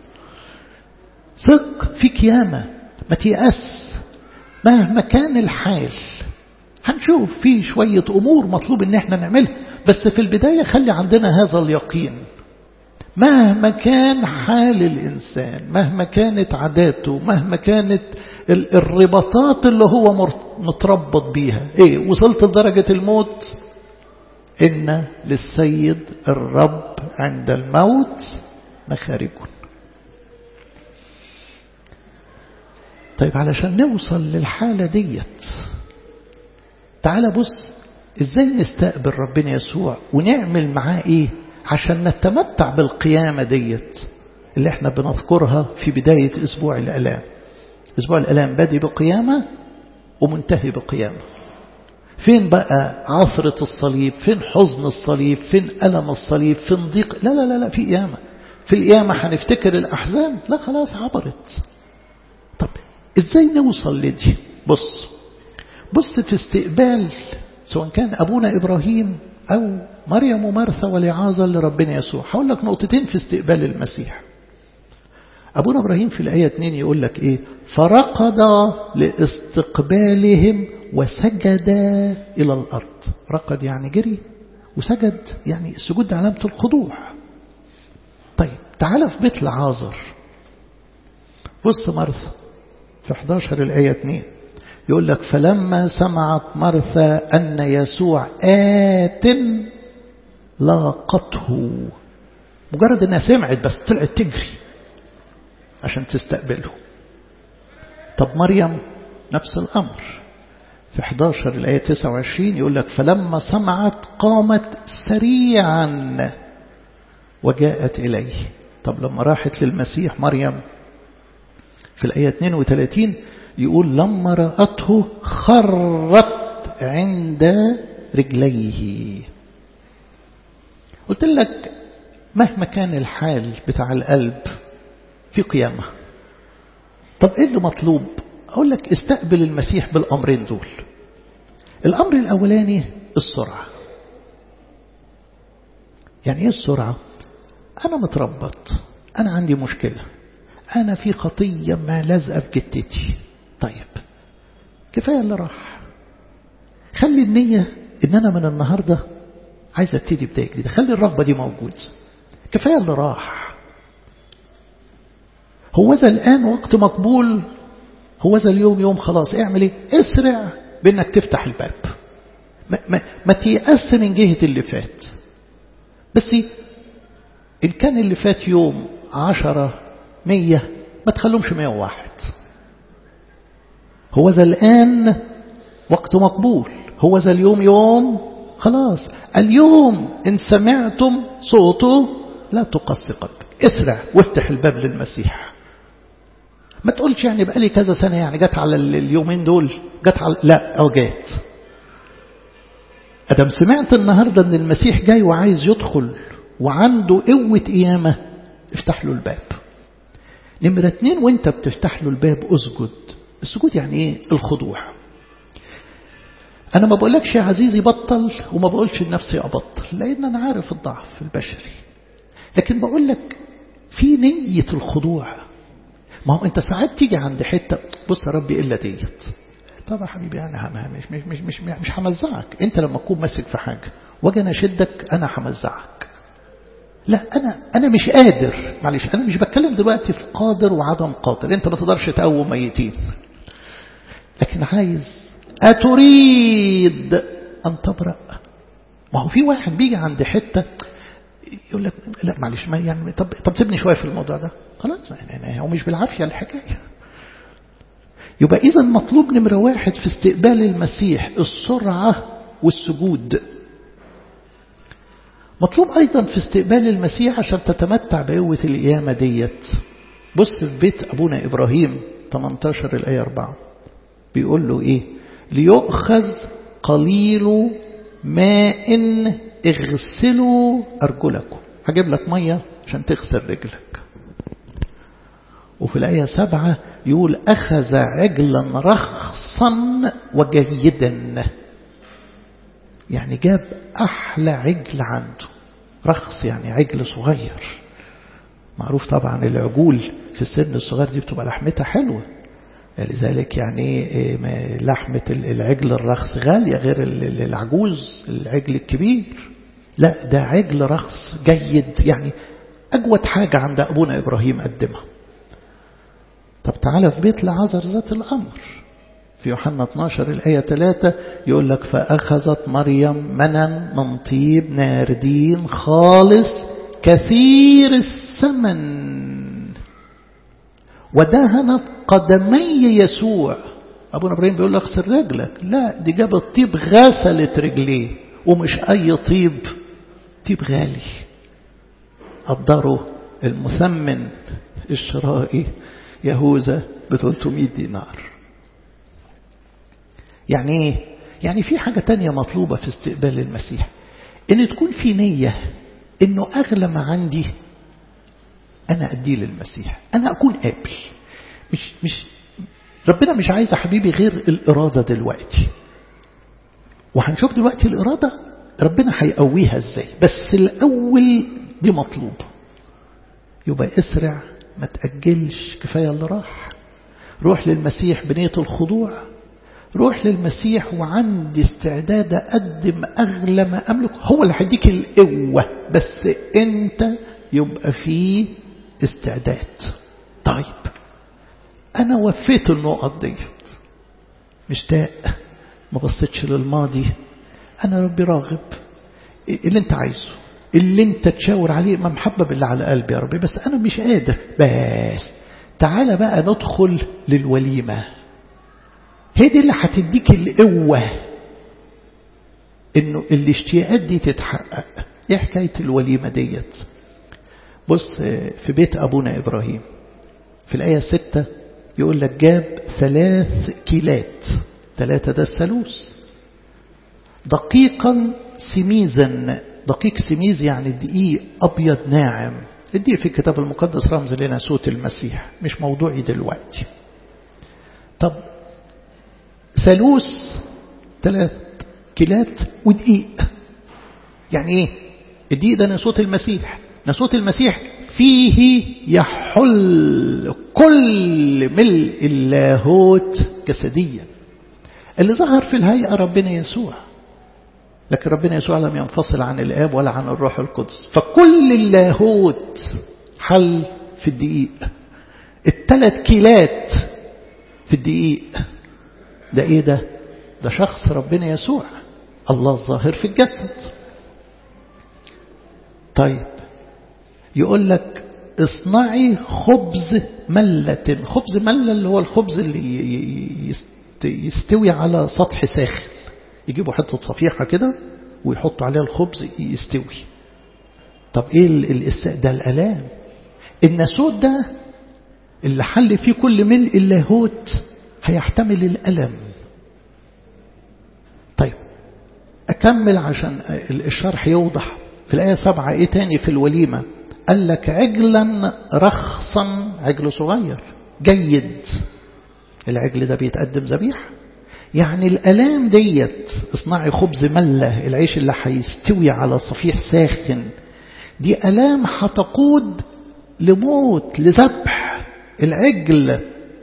ثق في قيامه ما تيأس مهما كان الحال هنشوف في شوية أمور مطلوب إن احنا نعملها بس في البداية خلي عندنا هذا اليقين مهما كان حال الإنسان مهما كانت عاداته مهما كانت الرباطات اللي هو متربط بيها ايه وصلت لدرجة الموت إن للسيد الرب عند الموت مخارج طيب علشان نوصل للحالة ديت تعال بص ازاي نستقبل ربنا يسوع ونعمل معاه ايه عشان نتمتع بالقيامة ديت اللي احنا بنذكرها في بداية اسبوع الالام اسبوع الالام بادي بقيامة ومنتهي بقيامة فين بقى عثرة الصليب فين حزن الصليب فين ألم الصليب فين ضيق لا لا لا لا في قيامة في القيامة هنفتكر الأحزان لا خلاص عبرت طب ازاي نوصل لدي بص بص في استقبال سواء كان أبونا إبراهيم أو مريم ومرثى ولعازة لربنا يسوع هقول لك نقطتين في استقبال المسيح أبونا إبراهيم في الآية 2 يقول لك إيه فرقد لاستقبالهم وسجد إلى الأرض رقد يعني جري وسجد يعني السجود ده علامة الخضوع طيب تعال في بيت العازر بص مرثى في 11 الآية 2 يقول لك فلما سمعت مرثى أن يسوع آت لاقته مجرد أنها سمعت بس طلعت تجري عشان تستقبله طب مريم نفس الأمر في 11 الآية 29 يقول لك فلما سمعت قامت سريعا وجاءت إليه طب لما راحت للمسيح مريم في الآية 32 يقول لما رأته خرت عند رجليه قلت لك مهما كان الحال بتاع القلب في قيامة طب ايه اللي مطلوب اقول لك استقبل المسيح بالامرين دول الامر الاولاني السرعة يعني ايه السرعة انا متربط انا عندي مشكلة انا في خطية ما لازقة في جتتي طيب كفاية اللي راح خلي النية ان انا من النهاردة عايز ابتدي بداية جديدة خلي الرغبة دي موجود كفاية اللي راح هو ذا الآن وقت مقبول هو ذا اليوم يوم خلاص اعمل ايه اسرع بانك تفتح الباب ما, ما, ما تيأس من جهة اللي فات بس إن كان اللي فات يوم عشرة مية ما تخلومش مية وواحد هو ذا الآن وقت مقبول هو ذا اليوم يوم خلاص اليوم إن سمعتم صوته لا تقص قلبك اسرع وافتح الباب للمسيح ما تقولش يعني بقالي كذا سنة يعني جت على اليومين دول جت على لا أو جات أدم سمعت النهاردة أن المسيح جاي وعايز يدخل وعنده قوة قيامة افتح له الباب نمرة اتنين وانت بتفتح له الباب اسجد السجود يعني ايه الخضوع انا ما بقولكش يا عزيزي بطل وما بقولش لنفسي ابطل لان انا عارف الضعف البشري لكن بقول لك في نية الخضوع ما هو انت ساعات تيجي عند حتة بص يا ربي الا ديت طب يا حبيبي انا مش مش مش مش مش همزعك انت لما تكون ماسك في حاجة واجي انا اشدك انا همزعك لا انا انا مش قادر معلش انا مش بتكلم دلوقتي في قادر وعدم قادر انت ما تقدرش تقوم ميتين لكن عايز اتريد ان تبرأ ما هو في واحد بيجي عند حته يقول لك لا معلش ما يعني طب طب سيبني شويه في الموضوع ده خلاص يعني هو مش بالعافيه الحكايه يبقى اذا مطلوب نمره واحد في استقبال المسيح السرعه والسجود مطلوب ايضا في استقبال المسيح عشان تتمتع بقوه القيامه ديت بص في بيت أبونا إبراهيم 18 الآية 4 بيقول له إيه ليؤخذ قليل ماء اغسلوا أرجلكم هجيب لك مية عشان تغسل رجلك وفي الآية سبعة يقول أخذ عجلا رخصا وجيدا يعني جاب أحلى عجل عنده رخص يعني عجل صغير معروف طبعا العجول في السن الصغير دي بتبقى لحمتها حلوة لذلك يعني لحمة العجل الرخص غالية غير العجوز العجل الكبير لا ده عجل رخص جيد يعني أجود حاجة عند أبونا إبراهيم قدمها طب تعالى في بيت لعازر ذات الأمر في يوحنا 12 الآية 3 يقول لك فأخذت مريم منا من طيب ناردين خالص كثير الثمن ودهنت قدمي يسوع أبونا إبراهيم بيقول له اغسل رجلك لا دي جابت طيب غسلت رجليه ومش أي طيب طيب غالي قدره المثمن الشرائي يهوذا ب 300 دينار يعني ايه يعني في حاجة تانية مطلوبة في استقبال المسيح ان تكون في نية انه اغلى ما عندي انا اديه للمسيح انا اكون قابل مش مش ربنا مش عايز يا حبيبي غير الارادة دلوقتي وهنشوف دلوقتي الارادة ربنا هيقويها ازاي بس الاول دي مطلوب يبقى اسرع ما تأجلش كفاية اللي راح روح للمسيح بنية الخضوع روح للمسيح وعندي استعداد أقدم أغلى ما أملك هو اللي هيديك القوة بس أنت يبقى فيه استعداد طيب أنا وفيت النقط ديت مشتاق ما بصيتش للماضي أنا ربي راغب اللي أنت عايزه اللي أنت تشاور عليه ما محبب اللي على قلبي يا ربي بس أنا مش قادر بس تعالى بقى ندخل للوليمة هي دي اللي هتديك القوة انه الاشتياقات دي تتحقق ايه حكاية الوليمة ديت بص في بيت ابونا ابراهيم في الاية ستة يقول لك جاب ثلاث كيلات ثلاثة ده الثالوث دقيقا سميزا دقيق سميز يعني دقيق ابيض ناعم الدقيق في الكتاب المقدس رمز لنا صوت المسيح مش موضوعي دلوقتي طب ثالوث ثلاث كيلات ودقيق يعني ايه الدقيق ده ناسوت المسيح ناسوت المسيح فيه يحل كل ملء اللاهوت جسديا اللي ظهر في الهيئة ربنا يسوع لكن ربنا يسوع لم ينفصل عن الآب ولا عن الروح القدس فكل اللاهوت حل في الدقيق الثلاث كيلات في الدقيق ده ايه ده ده شخص ربنا يسوع الله الظاهر في الجسد طيب يقول لك اصنعي خبز ملة خبز ملة اللي هو الخبز اللي يستوي على سطح ساخن يجيبوا حتة صفيحة كده ويحطوا عليها الخبز يستوي طب ايه الاساء ده الالام الناسوت ده اللي حل فيه كل ملء اللاهوت هيحتمل الألم طيب أكمل عشان الشرح يوضح في الآية سبعة إيه تاني في الوليمة قال لك عجلا رخصا عجل صغير جيد العجل ده بيتقدم ذبيحة يعني الألام ديت اصنعي خبز ملة العيش اللي هيستوي على صفيح ساخن دي ألام هتقود لموت لذبح العجل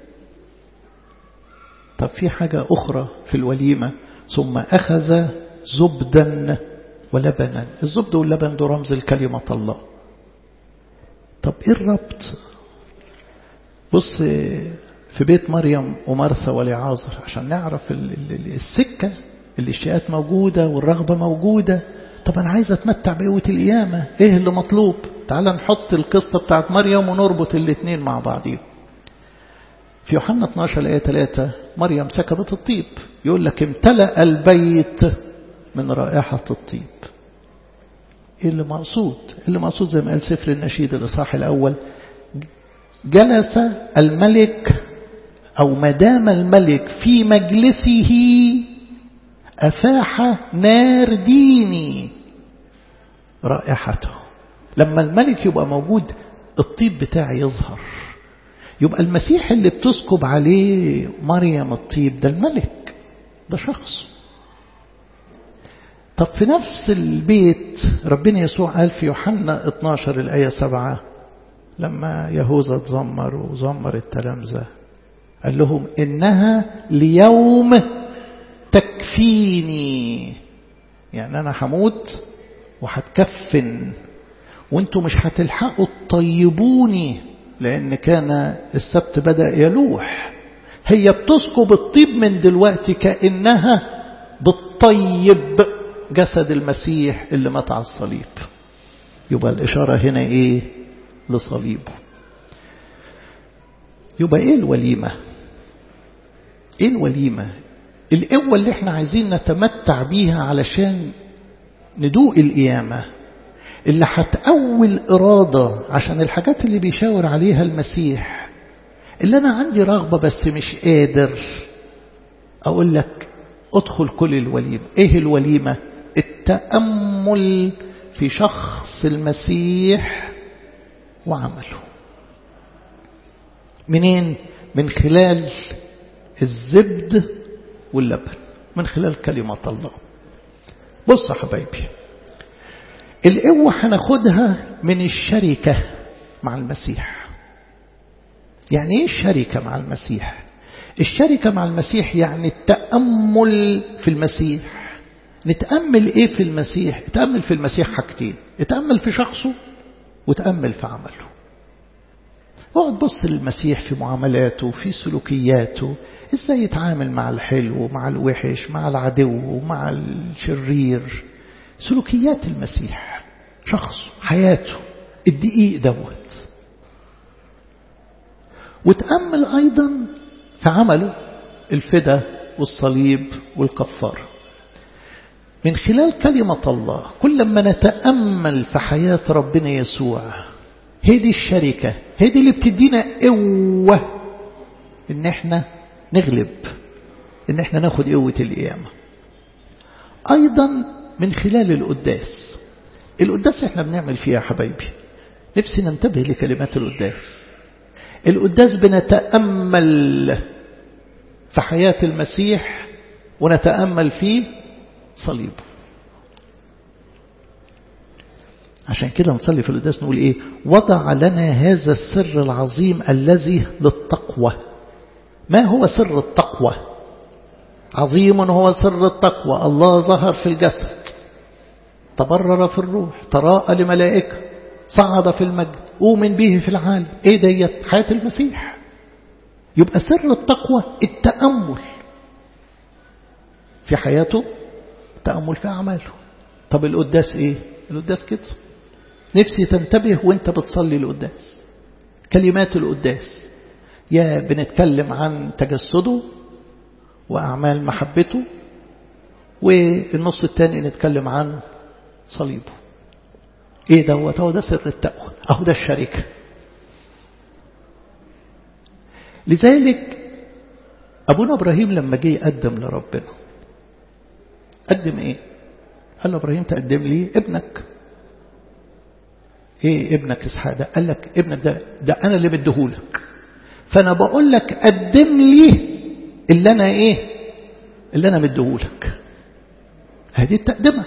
طب في حاجة أخرى في الوليمة ثم أخذ زبدا ولبنا الزبد واللبن ده رمز الكلمة الله طب إيه الربط بص في بيت مريم ومرثى ولعازر عشان نعرف السكة الاشتياقات موجودة والرغبة موجودة طب أنا عايز أتمتع بقوة القيامة إيه اللي مطلوب تعال نحط القصة بتاعت مريم ونربط الاثنين مع بعضهم في يوحنا 12 الآية 3 مريم سكبت الطيب يقول لك امتلأ البيت من رائحة الطيب ايه اللي مقصود اللي مقصود زي ما قال سفر النشيد الإصحاح الأول جلس الملك أو مدام الملك في مجلسه أفاح نار ديني رائحته لما الملك يبقى موجود الطيب بتاعي يظهر يبقى المسيح اللي بتسكب عليه مريم الطيب ده الملك ده شخص طب في نفس البيت ربنا يسوع قال في يوحنا 12 الآية 7 لما يهوذا تزمر وزمر التلامذة قال لهم إنها ليوم تكفيني يعني أنا هموت وهتكفن وانتوا مش هتلحقوا تطيبوني لأن كان السبت بدأ يلوح هي بتسكب الطيب من دلوقتي كأنها بتطيب جسد المسيح اللي مات على الصليب يبقى الإشارة هنا إيه لصليبه يبقى إيه الوليمة إيه الوليمة القوة اللي احنا عايزين نتمتع بيها علشان ندوق القيامة اللي هتقوي إرادة عشان الحاجات اللي بيشاور عليها المسيح اللي أنا عندي رغبة بس مش قادر أقول لك ادخل كل الوليمة إيه الوليمة التأمل في شخص المسيح وعمله منين من خلال الزبد واللبن من خلال كلمة الله بص يا حبايبي القوة هناخدها من الشركة مع المسيح يعني ايه الشركة مع المسيح الشركة مع المسيح يعني التأمل في المسيح نتأمل ايه في المسيح نتأمل في المسيح حاجتين نتأمل في شخصه وتأمل في عمله اقعد بص للمسيح في معاملاته في سلوكياته ازاي يتعامل مع الحلو مع الوحش مع العدو مع الشرير سلوكيات المسيح شخصه حياته الدقيق دوت وتأمل أيضا في عمله الفدا والصليب والكفارة من خلال كلمة الله كل ما نتأمل في حياة ربنا يسوع هي دي الشركة هي دي اللي بتدينا قوة ان احنا نغلب ان احنا ناخد قوة القيامة ايضا من خلال القداس القداس احنا بنعمل فيها يا حبايبي نفسي ننتبه لكلمات القداس القداس بنتأمل في حياة المسيح ونتأمل في صليبه عشان كده نصلي في القداس نقول ايه وضع لنا هذا السر العظيم الذي للتقوى ما هو سر التقوى عظيم هو سر التقوى الله ظهر في الجسد تبرر في الروح تراءى لملائكة صعد في المجد أؤمن به في العالم ايه ديت حياة المسيح يبقى سر التقوى التأمل في حياته تأمل في أعماله طب القداس ايه القداس كده نفسي تنتبه وانت بتصلي القداس كلمات القداس يا بنتكلم عن تجسده وأعمال محبته والنص الثاني نتكلم عن صليبه ايه دوت هو ده سر التقوى اهو ده الشركه لذلك ابونا ابراهيم لما جه يقدم لربنا قدم ايه قال له ابراهيم تقدم لي ابنك ايه ابنك اسحاق ده قال لك ابنك ده ده انا اللي مديهولك فانا بقول لك قدم لي اللي انا ايه اللي انا مديهولك هذه التقدمه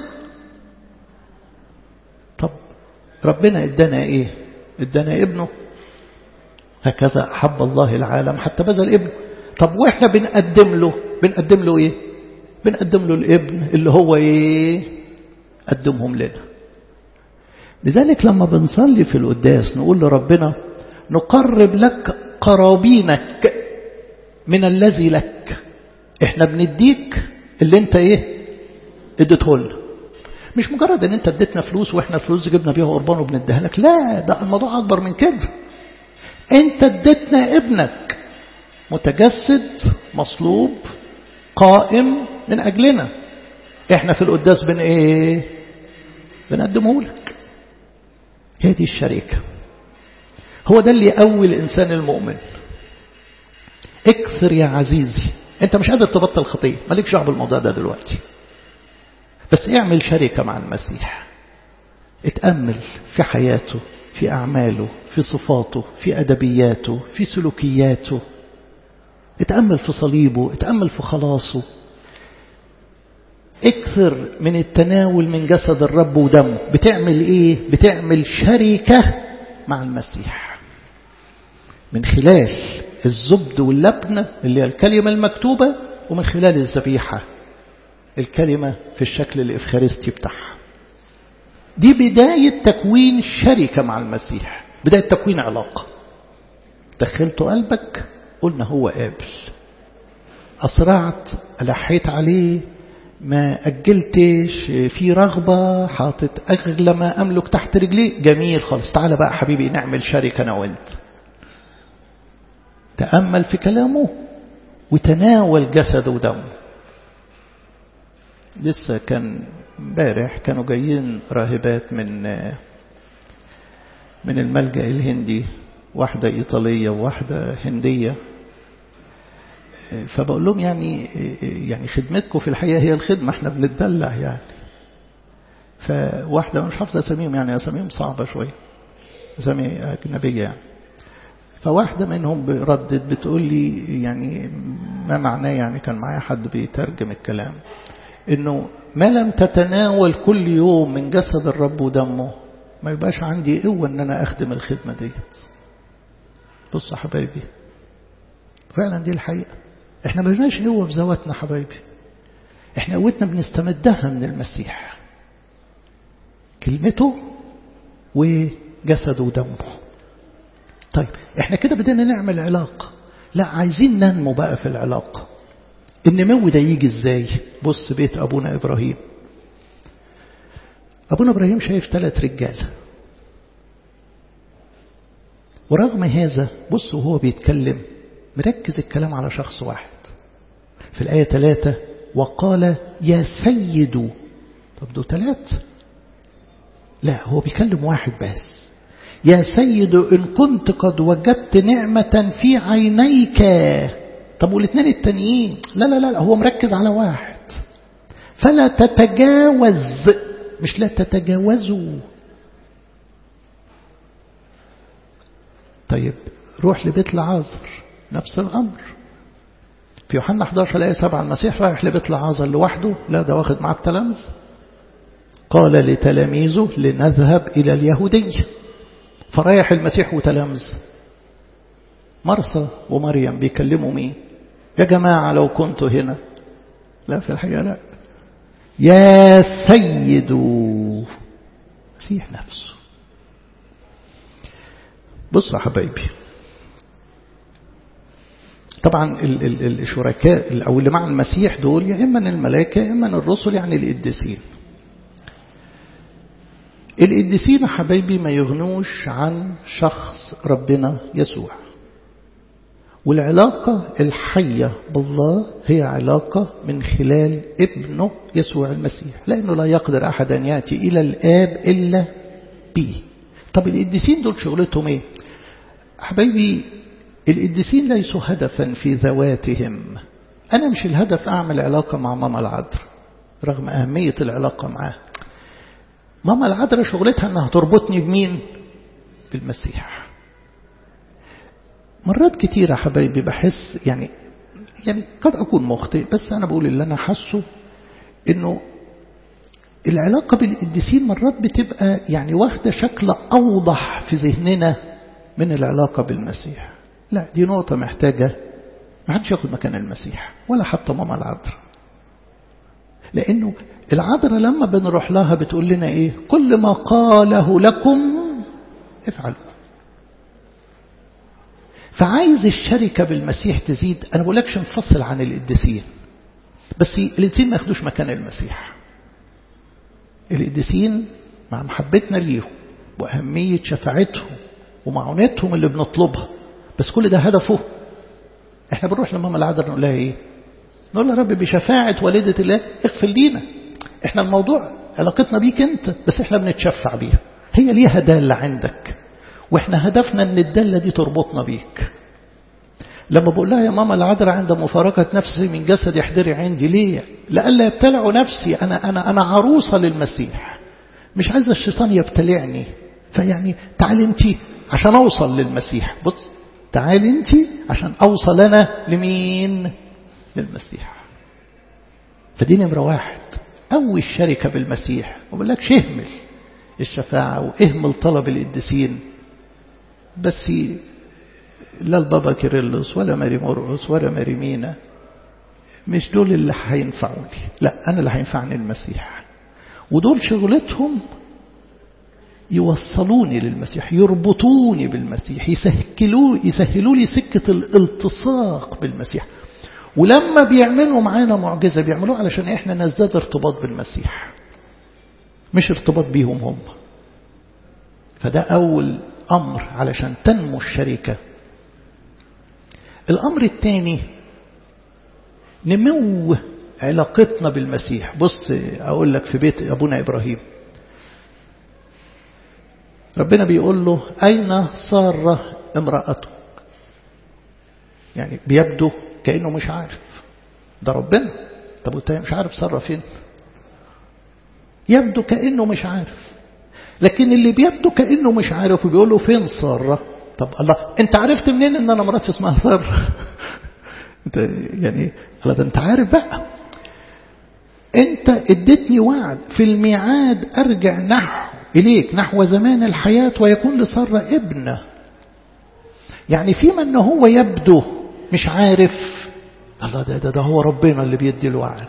طب ربنا ادانا ايه ادانا ابنه هكذا احب الله العالم حتى بذل ابنه طب واحنا بنقدم له بنقدم له ايه بنقدم له الابن اللي هو ايه قدمهم لنا لذلك لما بنصلي في القداس نقول لربنا نقرب لك قرابينك من الذي لك احنا بنديك اللي انت ايه اديته لنا مش مجرد ان انت اديتنا فلوس واحنا الفلوس جبنا بيها قربان وبنديها لك لا ده الموضوع اكبر من كده انت اديتنا ابنك متجسد مصلوب قائم من اجلنا احنا في القداس بن ايه بنقدمه لك هي دي الشركة هو ده اللي يقوي الإنسان المؤمن اكثر يا عزيزي انت مش قادر تبطل خطية مالكش دعوه بالموضوع ده دلوقتي بس اعمل شركة مع المسيح اتأمل في حياته في أعماله في صفاته في أدبياته في سلوكياته اتأمل في صليبه اتأمل في خلاصه اكثر من التناول من جسد الرب ودمه بتعمل ايه بتعمل شركة مع المسيح من خلال الزبد واللبن اللي هي الكلمة المكتوبة ومن خلال الذبيحة الكلمة في الشكل الإفخارستي بتاعها دي بداية تكوين شركة مع المسيح بداية تكوين علاقة دخلت قلبك قلنا هو قابل أسرعت ألحيت عليه ما أجلتش في رغبة حاطط أغلى ما أملك تحت رجليه جميل خالص تعالى بقى حبيبي نعمل شركة أنا وأنت تأمل في كلامه وتناول جسده ودمه لسه كان امبارح كانوا جايين راهبات من من الملجأ الهندي واحدة إيطالية وواحدة هندية فبقول لهم يعني يعني خدمتكم في الحقيقة هي الخدمة احنا بنتدلع يعني فواحدة مش حافظة أساميهم يعني أساميهم صعبة شوية أسامي أجنبية يعني فواحدة منهم ردت بتقول لي يعني ما معناه يعني كان معايا حد بيترجم الكلام انه ما لم تتناول كل يوم من جسد الرب ودمه ما يبقاش عندي قوة ان انا اخدم الخدمة ديت بص يا حبايبي فعلا دي الحقيقة احنا ما لناش قوة في ذواتنا حبايبي احنا قوتنا بنستمدها من المسيح كلمته وجسده ودمه طيب احنا كده بدنا نعمل علاقة لا عايزين ننمو بقى في العلاقة النمو ده يجي ازاي بص بيت ابونا ابراهيم ابونا ابراهيم شايف ثلاث رجال ورغم هذا بص وهو بيتكلم مركز الكلام على شخص واحد في الآية ثلاثة وقال يا سيد طب دول ثلاث لا هو بيكلم واحد بس يا سيد إن كنت قد وجدت نعمة في عينيك طب والاثنين التانيين لا لا لا هو مركز على واحد فلا تتجاوز مش لا تتجاوزوا طيب روح لبيت العازر نفس الأمر في يوحنا 11 الآية 7 المسيح رايح لبيت العازر لوحده لا ده واخد معاه التلامذ قال لتلاميذه لنذهب إلى اليهودية فرايح المسيح وتلامذ مرسى ومريم بيكلموا مين يا جماعة لو كنت هنا لا في الحقيقة لا يا سيد مسيح نفسه بصوا يا حبايبي طبعا الشركاء أو اللي مع المسيح دول يا إما الملائكة يا إما الرسل يعني القديسين القديسين يا حبايبي ما يغنوش عن شخص ربنا يسوع والعلاقة الحية بالله هي علاقة من خلال ابنه يسوع المسيح لأنه لا يقدر أحد أن يأتي إلى الآب إلا به طب القديسين دول شغلتهم ايه حبايبي القديسين ليسوا هدفا في ذواتهم أنا مش الهدف أعمل علاقة مع ماما العذراء رغم أهمية العلاقة معاه ماما العذراء شغلتها أنها تربطني بمين بالمسيح مرات كتيرة حبايبي بحس يعني يعني قد أكون مخطئ بس أنا بقول اللي أنا حاسه إنه العلاقة بالقديسين مرات بتبقى يعني واخدة شكل أوضح في ذهننا من العلاقة بالمسيح لا دي نقطة محتاجة ما حدش ياخد مكان المسيح ولا حتى ماما العذراء لأنه العذراء لما بنروح لها بتقول لنا إيه كل ما قاله لكم افعلوا فعايز الشركة بالمسيح تزيد أنا بقولكش انفصل عن القديسين بس القديسين ما ياخدوش مكان المسيح القديسين مع محبتنا ليهم وأهمية شفاعتهم ومعونتهم اللي بنطلبها بس كل ده هدفه احنا بنروح لماما العذراء نقول لها ايه نقول لها رب بشفاعة والدة الله اغفر لينا احنا الموضوع علاقتنا بيك انت بس احنا بنتشفع بيها هي ليها دالة عندك واحنا هدفنا ان الدالة دي تربطنا بيك لما بقول لها يا ماما العذراء عند مفارقة نفسي من جسد احضري عندي ليه لألا يبتلعوا نفسي أنا, أنا, أنا عروسة للمسيح مش عايز الشيطان يبتلعني فيعني تعالي انت عشان أوصل للمسيح بص تعالي انت عشان أوصل أنا لمين للمسيح فدي نمرة واحد أول شركة بالمسيح وبقول لك اهمل الشفاعة واهمل طلب القديسين بس لا البابا كيرلس ولا ماري مرقس ولا ماري مينا مش دول اللي هينفعوني لا أنا اللي هينفعني المسيح ودول شغلتهم يوصلوني للمسيح يربطوني بالمسيح يسهلوا يسهلوا لي سكة الالتصاق بالمسيح ولما بيعملوا معانا معجزة بيعملوها علشان احنا نزداد ارتباط بالمسيح مش ارتباط بيهم هم فده أول أمر علشان تنمو الشركة الأمر الثاني نمو علاقتنا بالمسيح بص أقول لك في بيت أبونا إبراهيم ربنا بيقول له أين سارة امرأته يعني بيبدو كأنه مش عارف ده ربنا طب وانت مش عارف سارة فين يبدو كأنه مش عارف لكن اللي بيبدو كأنه مش عارف وبيقول له فين سارة طب الله انت عرفت منين ان انا مراتي اسمها سارة انت يعني الله ده انت عارف بقى انت اديتني وعد في الميعاد ارجع نحو اليك نحو زمان الحياة ويكون لسارة ابنه يعني فيما ان هو يبدو مش عارف الله ده, ده, ده هو ربنا اللي بيدي الوعد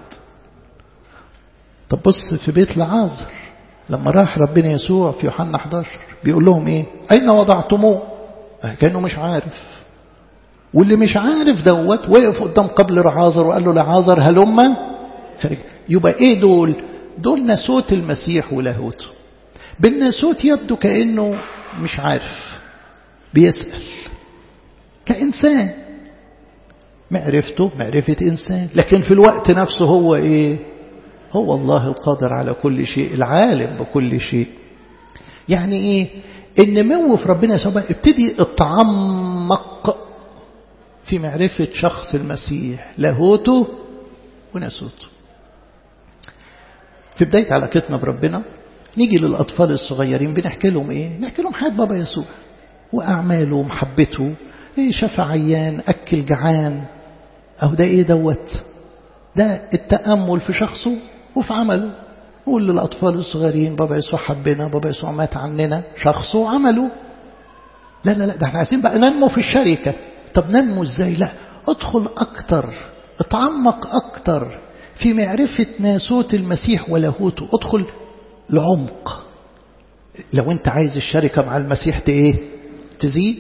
طب بص في بيت لعازر لما راح ربنا يسوع في يوحنا 11 بيقول لهم ايه اين وضعتموه كانه مش عارف واللي مش عارف دوت وقف قدام قبر لعازر وقال له لعازر هلم خارج يبقى ايه دول دول ناسوت المسيح ولاهوته بالناسوت يبدو كانه مش عارف بيسال كانسان معرفته معرفه انسان لكن في الوقت نفسه هو ايه هو الله القادر على كل شيء العالم بكل شيء يعني ايه النمو في ربنا يسوع ابتدي اتعمق في معرفة شخص المسيح لاهوته وناسوته في بداية علاقتنا بربنا نيجي للأطفال الصغيرين بنحكي لهم إيه نحكي لهم حياة بابا يسوع وأعماله ومحبته إيه شفى عيان أكل جعان أو ده إيه دوت ده التأمل في شخصه وفي عمله نقول للأطفال الصغيرين بابا يسوع حبنا بابا يسوع مات عننا شخصه وعمله لا لا لا ده احنا عايزين بقى ننمو في الشركة طب ننمو ازاي لا ادخل اكتر اتعمق اكتر في معرفة ناسوت المسيح ولاهوته ادخل لعمق لو انت عايز الشركة مع المسيح ايه تزيد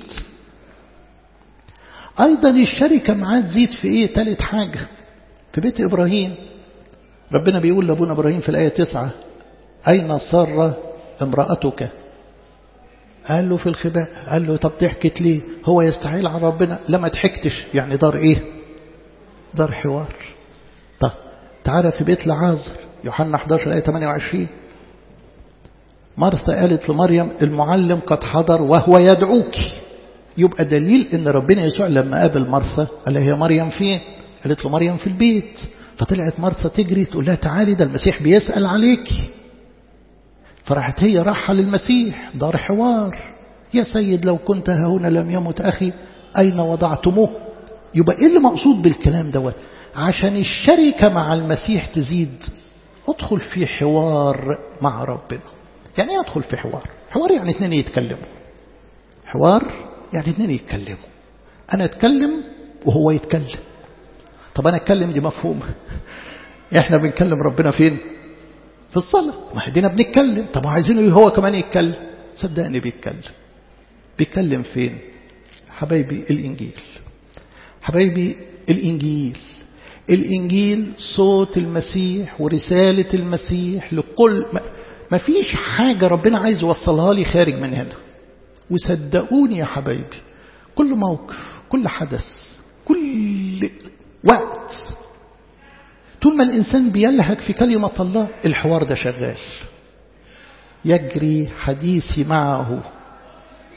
ايضا الشركة معاه تزيد في ايه تالت حاجة في بيت ابراهيم ربنا بيقول لابونا ابراهيم في الايه تسعة اين سارة امرأتك قال له في الخباء قال له طب ضحكت ليه هو يستحيل على ربنا لما ضحكتش يعني دار ايه دار حوار طب تعالى في بيت لعازر يوحنا 11 آية 28 مرثا قالت لمريم المعلم قد حضر وهو يدعوك يبقى دليل ان ربنا يسوع لما قابل مرثا قال لها يا مريم فين قالت له مريم في البيت فطلعت مرثا تجري تقول لها تعالي ده المسيح بيسأل عليكي فراحت هي راحة للمسيح دار حوار يا سيد لو كنت هنا لم يمت أخي أين وضعتموه يبقى إيه اللي مقصود بالكلام دوت عشان الشركة مع المسيح تزيد ادخل في حوار مع ربنا يعني ايه ادخل في حوار حوار يعني اتنين يتكلموا حوار يعني اتنين يتكلموا انا اتكلم وهو يتكلم طب انا اتكلم دي مفهومه احنا بنكلم ربنا فين في الصلاة ما احنا بنتكلم طب عايزينه هو كمان يتكلم صدقني بيتكلم بيتكلم فين حبايبي الإنجيل حبايبي الإنجيل الإنجيل صوت المسيح ورسالة المسيح لكل ما فيش حاجة ربنا عايز يوصلها لي خارج من هنا وصدقوني يا حبايبي كل موقف كل حدث كل وقت طول ما الإنسان بيلهج في كلمة الله الحوار ده شغال يجري حديثي معه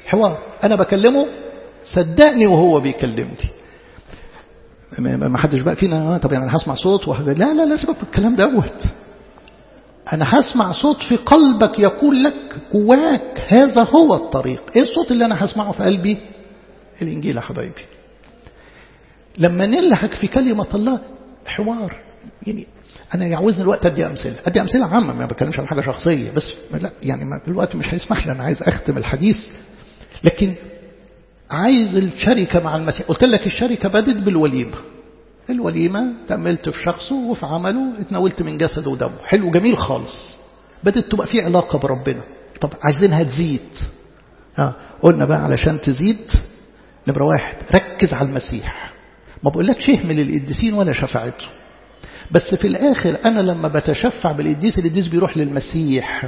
حوار أنا بكلمه صدقني وهو بيكلمني ما حدش بقى فينا طب يعني انا هسمع صوت وحاجة لا لا لا سيبك من الكلام دوت انا هسمع صوت في قلبك يقول لك جواك هذا هو الطريق ايه الصوت اللي انا هسمعه في قلبي الانجيل يا حبايبي لما نلهك في كلمة الله حوار يعني انا يعوزني الوقت ادي امثله ادي امثله عامه ما بتكلمش عن حاجه شخصيه بس لا يعني الوقت مش هيسمح لي انا عايز اختم الحديث لكن عايز الشركه مع المسيح قلت لك الشركه بدت بالوليمه الوليمه تأملت في شخصه وفي عمله اتناولت من جسده ودمه حلو جميل خالص بدت تبقى في علاقه بربنا طب عايزينها تزيد ها قلنا بقى علشان تزيد نمره واحد ركز على المسيح ما بقولكش اهمل القديسين ولا شفاعته بس في الآخر أنا لما بتشفع بالقديس القديس بيروح للمسيح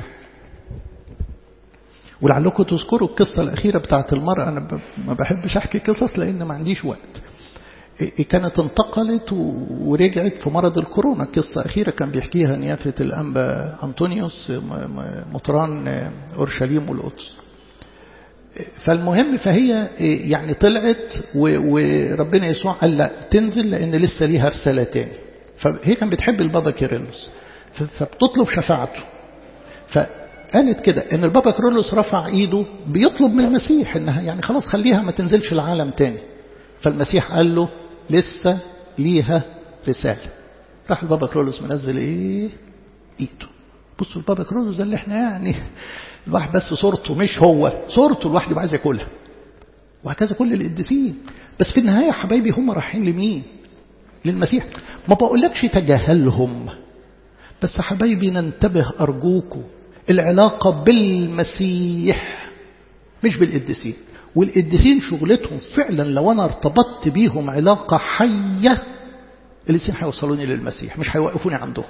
ولعلكم تذكروا القصة الأخيرة بتاعت المرأة أنا ما بحبش أحكي قصص لأن ما عنديش وقت كانت انتقلت ورجعت في مرض الكورونا قصة أخيرة كان بيحكيها نيافة الأنبا أنطونيوس مطران أورشليم والقدس فالمهم فهي يعني طلعت وربنا يسوع قال لا تنزل لأن لسه ليها رسالة تاني فهي كان بتحب البابا كيرلس فبتطلب شفاعته فقالت كده ان البابا كيرلس رفع ايده بيطلب من المسيح انها يعني خلاص خليها ما تنزلش العالم تاني فالمسيح قال له لسه ليها رسالة راح البابا كيرلس منزل ايه ايده بصوا البابا كيرلس ده اللي احنا يعني الواحد بس صورته مش هو صورته الواحد يبقى عايز ياكلها وهكذا كل القديسين بس في النهاية يا حبايبي هم رايحين لمين للمسيح ما بقولكش تجاهلهم بس حبايبي ننتبه أرجوكم العلاقة بالمسيح مش بالقديسين والقديسين شغلتهم فعلا لو أنا ارتبطت بيهم علاقة حية القديسين هيوصلوني للمسيح مش هيوقفوني عندهم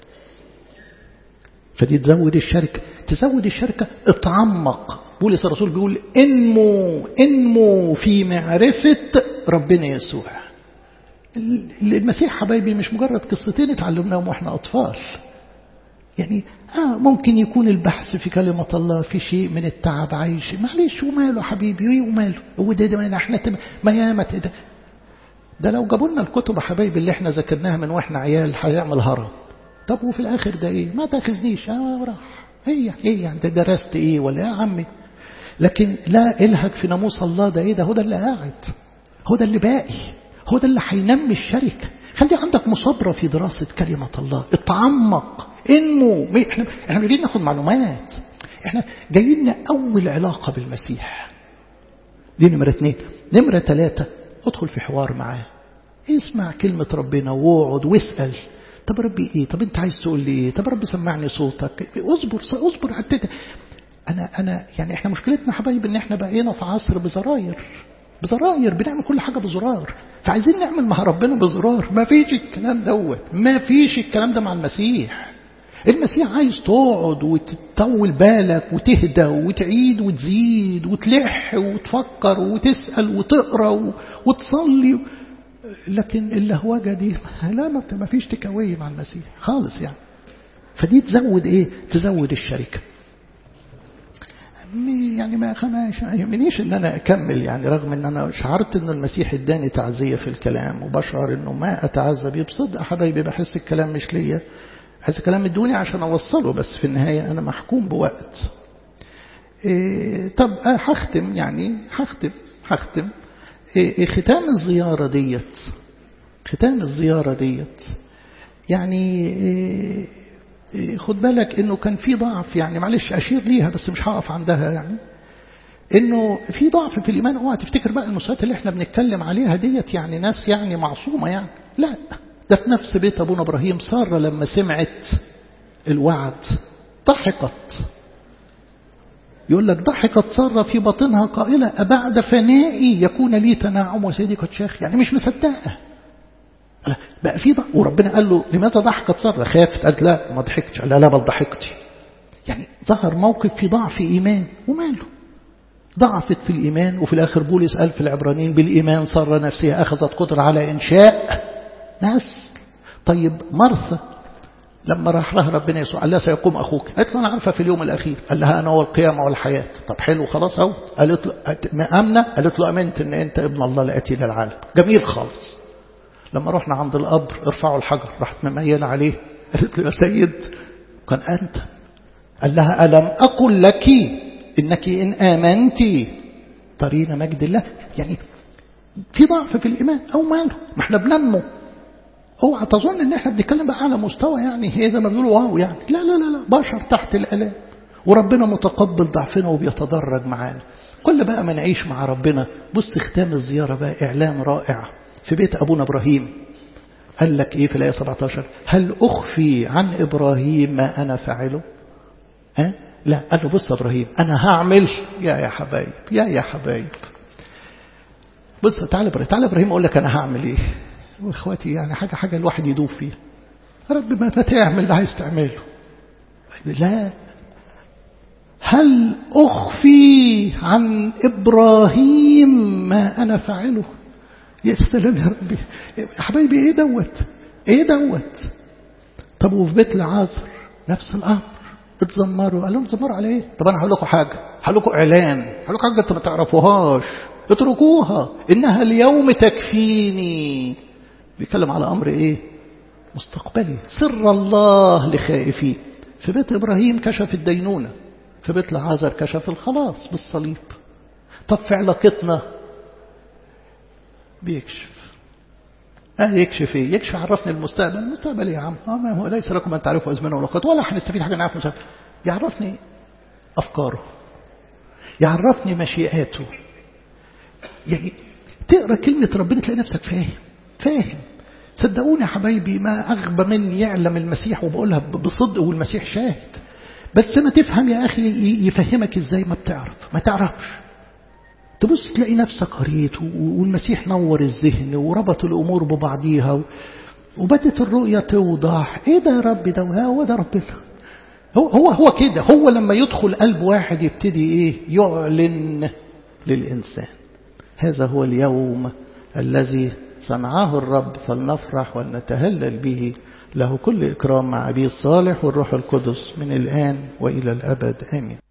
فدي تزود الشركة تزود الشركة اتعمق بولس الرسول بيقول انمو انمو في معرفة ربنا يسوع المسيح حبايبي مش مجرد قصتين اتعلمناهم واحنا أطفال يعني آه ممكن يكون البحث في كلمة الله في شيء من التعب عايش معلش وماله حبيبي ايه وماله هو ده, ده احنا تم ما ياما ده ده لو جابوا لنا الكتب حبايبي اللي احنا ذاكرناها من واحنا عيال هيعمل هرم طب وفي الاخر ده ايه ما تاخذنيش اه راح ايه ايه يعني ده درست ايه ولا يا عمي لكن لا الهك في ناموس الله ده ايه ده هو ده اللي قاعد هو ده اللي باقي هو ده اللي هينمي الشركة خلي عندك مصابرة في دراسة كلمة الله اتعمق انمو احنا احنا جايين ناخد معلومات احنا جايين نأول علاقة بالمسيح دي نمرة اثنين نمرة ثلاثة ادخل في حوار معاه اسمع كلمة ربنا واقعد واسأل طب ربي ايه طب انت عايز تقول لي ايه طب ربي سمعني صوتك اصبر اصبر حتى انا انا يعني احنا مشكلتنا حبايب ان احنا بقينا في عصر بزراير بزراير بنعمل كل حاجة بزرار فعايزين نعمل مع ربنا بزرار ما فيش الكلام دوت ما فيش الكلام ده مع المسيح المسيح عايز تقعد وتطول بالك وتهدى وتعيد وتزيد وتلح وتفكر وتسأل وتقرأ وتصلي لكن اللهوجة دي لا ما فيش تكوي مع المسيح خالص يعني فدي تزود ايه تزود الشركه يعني ما يهمنيش ان انا اكمل يعني رغم ان انا شعرت ان المسيح اداني تعزية في الكلام وبشعر انه ما اتعزى بيه بصدق حبايبي بحس الكلام مش ليا بحس الكلام ادوني عشان اوصله بس في النهاية انا محكوم بوقت إيه طب هختم يعني هختم هختم إيه ختام الزيارة ديت ختام الزيارة ديت يعني إيه خد بالك انه كان في ضعف يعني معلش اشير ليها بس مش هقف عندها يعني انه في ضعف في الايمان اوعى تفتكر بقى المستويات اللي احنا بنتكلم عليها ديت يعني ناس يعني معصومه يعني لا ده في نفس بيت ابونا ابراهيم ساره لما سمعت الوعد ضحكت يقول لك ضحكت ساره في باطنها قائله أبعد فنائي يكون لي تناعم وسيدي قد شاخ يعني مش مصدقه بقى في ضحك وربنا قال له لماذا ضحكت ساره خافت قالت لا ما ضحكتش قال لا لا بل ضحكتي يعني ظهر موقف في ضعف ايمان وماله ضعفت في الايمان وفي الاخر بولس قال في العبرانيين بالايمان ساره نفسها اخذت قدره على انشاء ناس طيب مرثا لما راح لها ربنا يسوع قال لها سيقوم أخوك قالت له أنا عارفة في اليوم الأخير قال لها أنا هو القيامة والحياة طب حلو خلاص أهو قالت له أمنة قالت له أمنت إن أنت ابن الله الآتي للعالم جميل خالص لما رحنا عند القبر ارفعوا الحجر راحت مميلة عليه قالت له يا سيد كان أنت قال لها ألم أقل لك إنك إن آمنت ترين مجد الله يعني في ضعف في الإيمان أو ماله ما احنا بننمو اوعى تظن ان احنا بنتكلم بقى على مستوى يعني هي زي ما بيقولوا واو يعني لا لا لا لا بشر تحت الالام وربنا متقبل ضعفنا وبيتدرج معانا كل بقى ما نعيش مع ربنا بص ختام الزيارة بقى إعلان رائع في بيت أبونا إبراهيم قال لك إيه في الآية 17 هل أخفي عن إبراهيم ما أنا فاعله ها؟ لا قال له بص إبراهيم أنا هعمل يا يا حبايب يا يا حبايب بص تعالى إبراهيم تعالى إبراهيم أقول لك أنا هعمل إيه واخواتي يعني حاجة حاجة الواحد يدوب فيها رب ما تعمل اللي عايز تعمله لا هل أخفي عن إبراهيم ما أنا فاعله يا سلام يا ربي يا حبايبي إيه دوت إيه دوت طب وفي بيت العازر نفس الأمر اتذمروا قال لهم تذمروا على إيه طب أنا هقول لكم حاجة هقول لكم إعلان هقول لكم حاجة أنتوا ما تعرفوهاش اتركوها إنها اليوم تكفيني بيتكلم على أمر إيه مستقبلي سر الله لخائفين في بيت إبراهيم كشف الدينونة في بيت العازر كشف الخلاص بالصليب طب في علاقتنا بيكشف اه يكشف ايه يكشف عرفني المستقبل المستقبل يا عم اه ما هو ليس لكم ان تعرفوا ازمنه ولا ولا هنستفيد حاجه نعرف المستقبل يعرفني افكاره يعرفني مشيئاته يعني تقرا كلمه ربنا تلاقي نفسك فاهم فاهم صدقوني يا حبايبي ما اغبى مني يعلم المسيح وبقولها بصدق والمسيح شاهد بس ما تفهم يا أخي يفهمك إزاي ما بتعرف ما تعرفش تبص تلاقي نفسك قريت والمسيح نور الذهن وربط الأمور ببعضيها وبدت الرؤية توضح إيه ده يا رب ده هو ده ربنا هو هو هو كده هو لما يدخل قلب واحد يبتدي إيه يعلن للإنسان هذا هو اليوم الذي صنعه الرب فلنفرح ولنتهلل به له كل إكرام مع أبي الصالح والروح القدس من الآن وإلى الأبد آمين